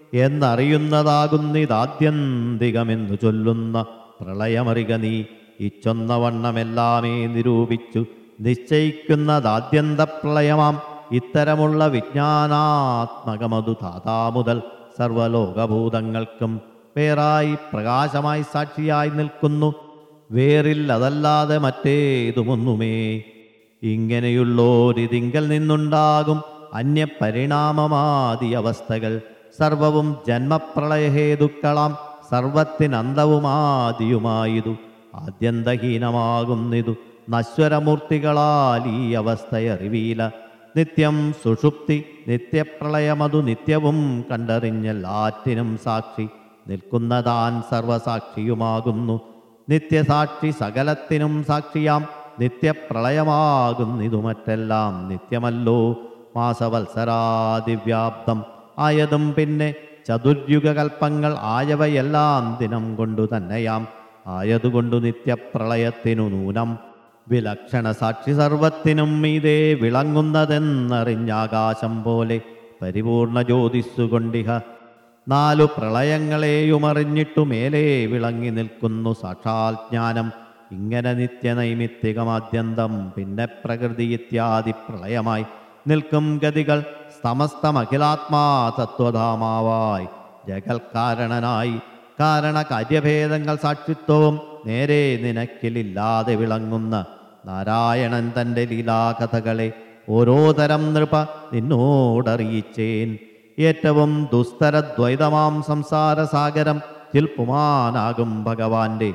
എന്നറിയുന്നതാകുന്നിതാദ്യന്തികമെന്നു ചൊല്ലുന്ന പ്രളയമറിക നീ ഇച്ചൊന്ന വണ്ണമെല്ലാമേ നിരൂപിച്ചു നിശ്ചയിക്കുന്നതാദ്യന്ത പ്രളയമാം ഇത്തരമുള്ള വിജ്ഞാനാത്മകമതു താതാ മുതൽ സർവലോകഭൂതങ്ങൾക്കും വേറായി പ്രകാശമായി സാക്ഷിയായി നിൽക്കുന്നു വേറില്ലതല്ലാതെ മറ്റേതുമൊന്നുമേ ഇങ്ങനെയുള്ളോരിതിങ്കൽ നിന്നുണ്ടാകും അന്യപരിണാമമാതി അവസ്ഥകൾ സർവവും ജന്മപ്രളയഹേതുക്കളാം സർവത്തിനന്തവുമാദിയുമായതു ആദ്യന്തഹീനമാകുന്നിതു നശ്വരമൂർത്തികളാൽ ഈ അവസ്ഥയറിവീല നിത്യം സുഷുപ്തി നിത്യപ്രളയമതു നിത്യവും കണ്ടറിഞ്ഞെല്ലാറ്റിനും സാക്ഷി നിൽക്കുന്നതാൻ സർവസാക്ഷിയുമാകുന്നു നിത്യസാക്ഷി സകലത്തിനും സാക്ഷിയാം നിത്യപ്രളയമാകുന്നിതു മറ്റെല്ലാം നിത്യമല്ലോ മാസവത്സരാദിവ്യാപ്തം ആയതും പിന്നെ ചതുര്യുഗകൽപ്പങ്ങൾ ആയവയെല്ലാം ദിനം കൊണ്ടു തന്നെയാം ആയതുകൊണ്ടു നിത്യപ്രളയത്തിനു നൂനം വിലക്ഷണ സാക്ഷി സർവത്തിനും മീതേ വിളങ്ങുന്നതെന്നറിഞ്ഞാകാശം പോലെ പരിപൂർണ ജ്യോതിസ്സുകൊണ്ടിഹ നാലു പ്രളയങ്ങളെയുമറിഞ്ഞിട്ടു മേലേ വിളങ്ങി നിൽക്കുന്നു സാക്ഷാൽ ജ്ഞാനം ഇങ്ങനെ നിത്യനൈമിത്തികമാദ്യന്തം പിന്നെ പ്രകൃതി ഇത്യാദി പ്രളയമായി നിൽക്കും ഗതികൾ സമസ്തമഖിലാത്മാ തത്വധാമാവായി ജഗൽക്കാരണനായി കാരണ കാര്യഭേദങ്ങൾ സാക്ഷിത്വവും നേരെ നിനക്കിലില്ലാതെ വിളങ്ങുന്ന നാരായണൻ തൻ്റെ ലീലാകഥകളെ ഓരോ തരം നൃപ നിന്നോടറിയിച്ചേൻ ഏറ്റവും ദുസ്തരദ്വൈതമാം സംസാരസാഗരം ചിൽപ്പുമാനാകും ഭഗവാന്റെ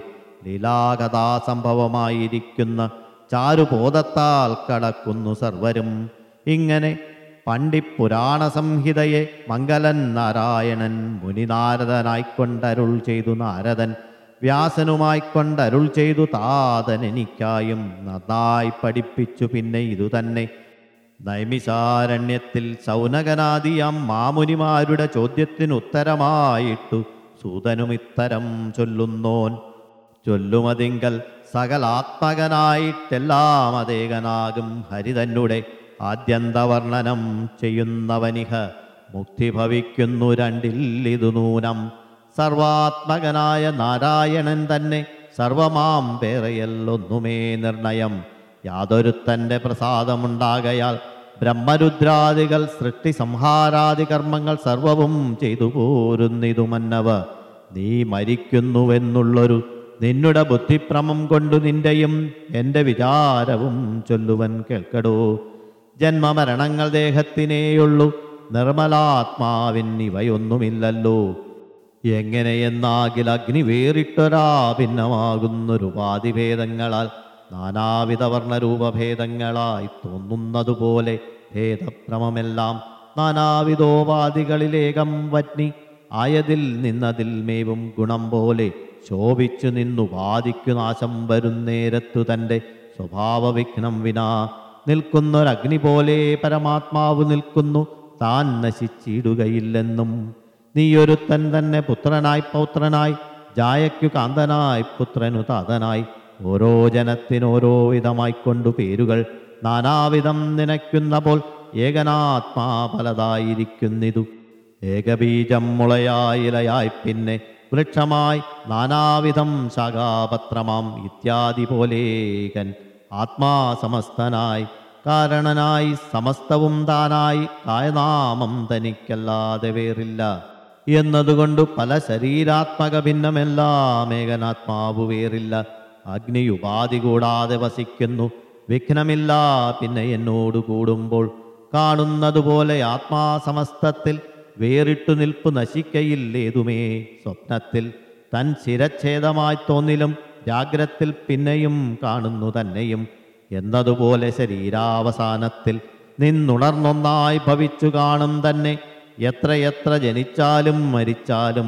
ലീലാകഥാസംഭവമായിരിക്കുന്ന ചാരുബോധത്താൽ കടക്കുന്നു സർവരും ഇങ്ങനെ പണ്ഡിപുരാണ സംഹിതയെ മംഗലൻ നാരായണൻ മുനിനാരദനായിക്കൊണ്ടരുൾ ചെയ്തു നാരദൻ വ്യാസനുമായിക്കൊണ്ടരുൾ ചെയ്തു താതൻ എനിക്കായും നന്നായി പഠിപ്പിച്ചു പിന്നെ ഇതുതന്നെ നൈമിസാരണ്യത്തിൽ സൗനകനാദിയാം മാമുനിമാരുടെ ചോദ്യത്തിന് ഉത്തരമായിട്ടു സൂതനുമിത്തരം ചൊല്ലുന്നോൻ ചൊല്ലുമതിങ്കൽ സകലാത്മകനായിട്ടെല്ലാം അതേകനാകും ഹരിതന്നുടെ ആദ്യന്തവർണ്ണനം ചെയ്യുന്നവനിഹ മുക്തി ഭവിക്കുന്നു രണ്ടില്ലിതു നൂനം സർവാത്മകനായ നാരായണൻ തന്നെ സർവമാം പേറയല്ലൊന്നുമേ നിർണയം യാതൊരുത്തൻ്റെ പ്രസാദമുണ്ടാകയാൽ ബ്രഹ്മരുദ്രാദികൾ സൃഷ്ടി സംഹാരാദി കർമ്മങ്ങൾ സർവവും ചെയ്തു പോരുന്നിതു മന്നവ നീ മരിക്കുന്നുവെന്നുള്ളൊരു നിന്നുടെ ബുദ്ധിഭ്രമം കൊണ്ടു നിന്റെയും എൻ്റെ വിചാരവും ചൊല്ലുവൻ കേൾക്കടോ ജന്മമരണങ്ങൾ ദേഹത്തിനേയുള്ളൂ നിർമ്മലാത്മാവിൻ ഇവയൊന്നുമില്ലല്ലോ എങ്ങനെയെന്നാകിൽ അഗ്നി വേറിട്ടൊരാ ഭിന്നമാകുന്നൊരുപാധിഭേദങ്ങളാൽ നാനാവിധ വർണ്ണരൂപഭേദങ്ങളായി തോന്നുന്നതുപോലെ ഭേദഭ്രമമെല്ലാം നാനാവിധോപാധികളിലേകം വന്നി ആയതിൽ നിന്നതിൽ മേവും ഗുണം പോലെ ശോഭിച്ചു നിന്നു ബാധിക്കു നാശം വരുന്നേരത്തു തൻ്റെ സ്വഭാവവിഘ്നം വിനാ നിൽക്കുന്നൊരഗ്നി പോലെ പരമാത്മാവ് നിൽക്കുന്നു താൻ നശിച്ചിടുകയില്ലെന്നും നീയൊരുത്തൻ തന്നെ പുത്രനായി പൗത്രനായി ജായയ്ക്കു കാന്തനായി പുത്രനു താതനായി ഓരോ ജനത്തിനോരോ വിധമായിക്കൊണ്ടു പേരുകൾ നാനാവിധം നിനയ്ക്കുന്ന പോൽ ഏകനാത്മാ പലതായിരിക്കുന്നിതു ഏകബീജം മുളയായി ഇലയായി പിന്നെ വൃക്ഷമായി നാനാവിധം ശാഖാപത്രമാം ഇത്യാദി പോലേകൻ ആത്മാ സമസ്തനായി കാരണനായി സമസ്തവും താനായി കായനാമം തനിക്കല്ലാതെ വേറില്ല എന്നതുകൊണ്ട് പല ശരീരാത്മക ഭിന്നമെല്ലാം ഏകനാത്മാവ് വേറില്ല അഗ്നി ഉപാധി കൂടാതെ വസിക്കുന്നു വിഘ്നമില്ല പിന്നെ എന്നോട് കൂടുമ്പോൾ കാണുന്നതുപോലെ ആത്മാസമസ്തത്തിൽ വേറിട്ടു നിൽപ്പു നശിക്കയില്ലേതുമേ സ്വപ്നത്തിൽ തൻ ശിരച്ഛേദമായി തോന്നിലും ജാഗ്രത്തിൽ പിന്നെയും കാണുന്നു തന്നെയും എന്നതുപോലെ ശരീരാവസാനത്തിൽ നിന്നുണർന്നൊന്നായി ഭവിച്ചു കാണും തന്നെ എത്രയെത്ര ജനിച്ചാലും മരിച്ചാലും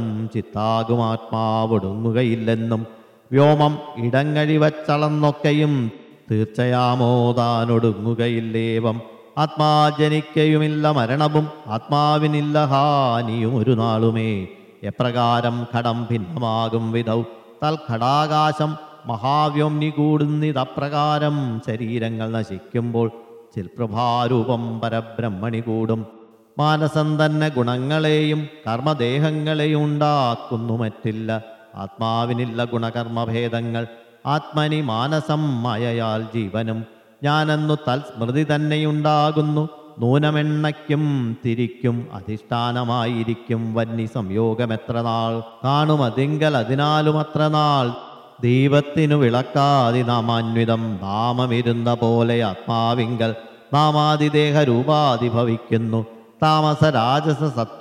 ചിത്താകുമാത്മാവൊടുങ്ങുകയില്ലെന്നും വ്യോമം ഇടങ്ങഴി വച്ചളന്നൊക്കെയും തീർച്ചയാമോ താനൊടുങ്ങുകയില്ലേവം ആത്മാ ജനിക്കയുമില്ല മരണവും ആത്മാവിനില്ല ഹാനിയും ഒരു നാളുമേ എപ്രകാരം ഘടം ഭിന്നമാകും വിധൗ തൽഘടാകാശം മഹാവ്യോമ്നി കൂടുന്നിതപ്രകാരം ശരീരങ്ങൾ നശിക്കുമ്പോൾ ചിൽപ്രഭാരൂപം പരബ്രഹ്മണി കൂടും മാനസം തന്നെ ഗുണങ്ങളെയും കർമ്മദേഹങ്ങളെയും ഉണ്ടാക്കുന്നു മറ്റില്ല ആത്മാവിനില്ല ഗുണകർമ്മഭേദങ്ങൾ ആത്മനി മാനസം മായയാൽ ജീവനും ഞാനെന്നു തൽസ്മൃതി തന്നെയുണ്ടാകുന്നു നൂനമെണ്ണയ്ക്കും തിരിക്കും അധിഷ്ഠാനമായിരിക്കും വന്നി സംയോഗമെത്ര നാൾ കാണുമതിങ്കൽ അതിനാലും അത്ര നാൾ ദീപത്തിനു വിളക്കാതി നാമാന്വിതം നാമമിരുന്ന പോലെ ആത്മാവിങ്കൽ നാമാതിദേഹ രൂപാതി ഭവിക്കുന്നു താമസ രാജസ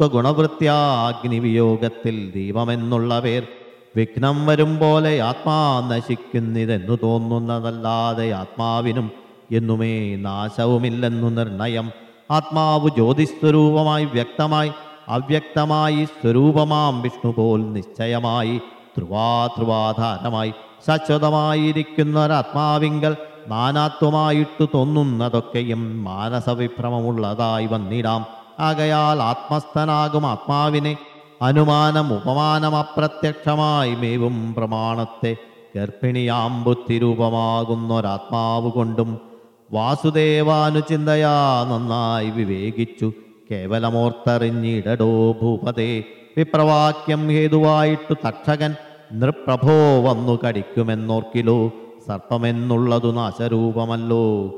സത്വഗുണവൃത്യാഗ്നിവിയോഗത്തിൽ ദീപമെന്നുള്ള പേർ വിഘ്നം വരും പോലെ ആത്മാ നശിക്കുന്നിതെന്നു തോന്നുന്നതല്ലാതെ ആത്മാവിനും എന്നുമേ നാശവുമില്ലെന്നു നിർണയം ആത്മാവ് ജ്യോതിസ്വരൂപമായി വ്യക്തമായി അവ്യക്തമായി സ്വരൂപമാം വിഷ്ണു പോൽ നിശ്ചയമായി ധ്രുവാധ്രുവാധാരമായി ശാശ്വതമായിരിക്കുന്ന ഒരാത്മാവിങ്കൽ നാനാത്വമായിട്ടു തോന്നുന്നതൊക്കെയും മാനസവിഭ്രമമുള്ളതായി വന്നിടാം ആകയാൽ ആത്മസ്ഥനാകും ആത്മാവിനെ അനുമാനം ഉപമാനം അപ്രത്യക്ഷമായി മേവും പ്രമാണത്തെ ഗർഭിണിയാം ബുദ്ധിരൂപമാകുന്നൊരാത്മാവ് കൊണ്ടും വാസുദേവാനുചിന്തയാ നന്നായി വിവേകിച്ചു കേവലമോർത്തറിഞ്ഞിടടോ ഭൂപതേ വിപ്രവാക്യം ഹേതുവായിട്ടു തക്ഷകൻ നൃപ്രഭോ വന്നു കടിക്കുമെന്നോർക്കിലോ സർപ്പമെന്നുള്ളതു നാശരൂപമല്ലോ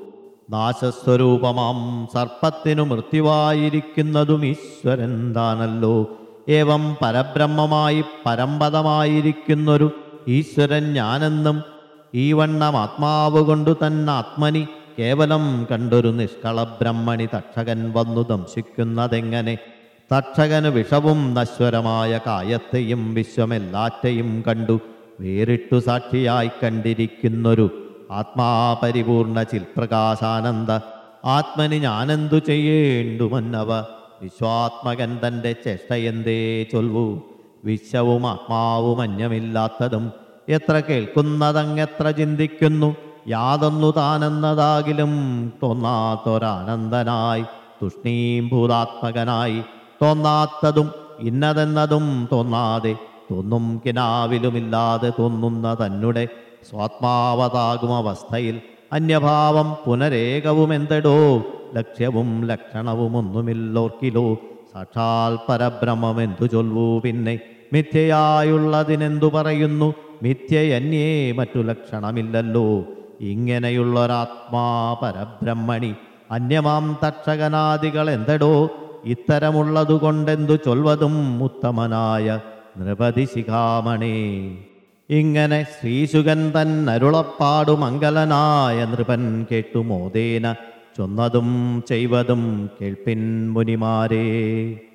നാശസ്വരൂപമാം സർപ്പത്തിനു മൃത്യുവായിരിക്കുന്നതും ഈശ്വരൻ താനല്ലോ ഏവം പരബ്രഹ്മമായി പരമ്പതമായിരിക്കുന്നൊരു ഈശ്വരൻ ഞാനെന്നും ഈ വണ്ണം ആത്മാവ് കൊണ്ടു തന്നെ ആത്മനി കേവലം കണ്ടൊരു നിഷ്കള ബ്രഹ്മണി തക്ഷകൻ വന്നു ദംശിക്കുന്നതെങ്ങനെ തക്ഷകന് വിഷവും നശ്വരമായ കായത്തെയും വിശ്വമെല്ലാറ്റയും കണ്ടു വേറിട്ടു സാക്ഷിയായി കണ്ടിരിക്കുന്നൊരു ആത്മാപരിപൂർണ ചിൽപ്രകാശാനന്ദ ആത്മനി ഞാനെന്തു ചെയ്യേണ്ടുമന്നവ വിശ്വാത്മകൻ തൻ്റെ ചേഷ്ടയെന്തേ ചൊൽവു വിശ്വവും ആത്മാവും അന്യമില്ലാത്തതും എത്ര കേൾക്കുന്നതങ്ങെത്ര ചിന്തിക്കുന്നു യാതൊന്നു താനെന്നതാകിലും തോന്നാത്തൊരാനന്ദനായി തുഷ്ണീംഭൂതാത്മകനായി തോന്നാത്തതും ഇന്നതെന്നതും തോന്നാതെ തോന്നും കിനാവിലുമില്ലാതെ തോന്നുന്ന തന്നെ സ്വാത്മാവതാകും അവസ്ഥയിൽ അന്യഭാവം പുനരേകവും എന്തെടോ ലക്ഷ്യവും ലക്ഷണവും ഒന്നുമില്ലോർക്കിലോ സാക്ഷാൽ പരബ്രഹ്മം എന്തു ചൊല്ലൂ പിന്നെ മിഥ്യയായുള്ളതിനെന്തു പറയുന്നു മിഥ്യയന്യേ മറ്റു ലക്ഷണമില്ലല്ലോ ഇങ്ങനെയുള്ളൊരാത്മാ പരബ്രഹ്മണി അന്യമാം തക്ഷകനാദികൾ എന്തെടോ ഇത്തരമുള്ളതുകൊണ്ടെന്തു ചൊൽവതും ഉത്തമനായ നൃപതി ശിഖാമണേ ഇങ്ങനെ ശ്രീശുകൻ തൻ അരുളപ്പാടു മംഗലനായ നൃപൻ കേട്ടു മോദേന ചൊന്നതും ചെയ്വതും കേൾപ്പിൻ മുനിമാരേ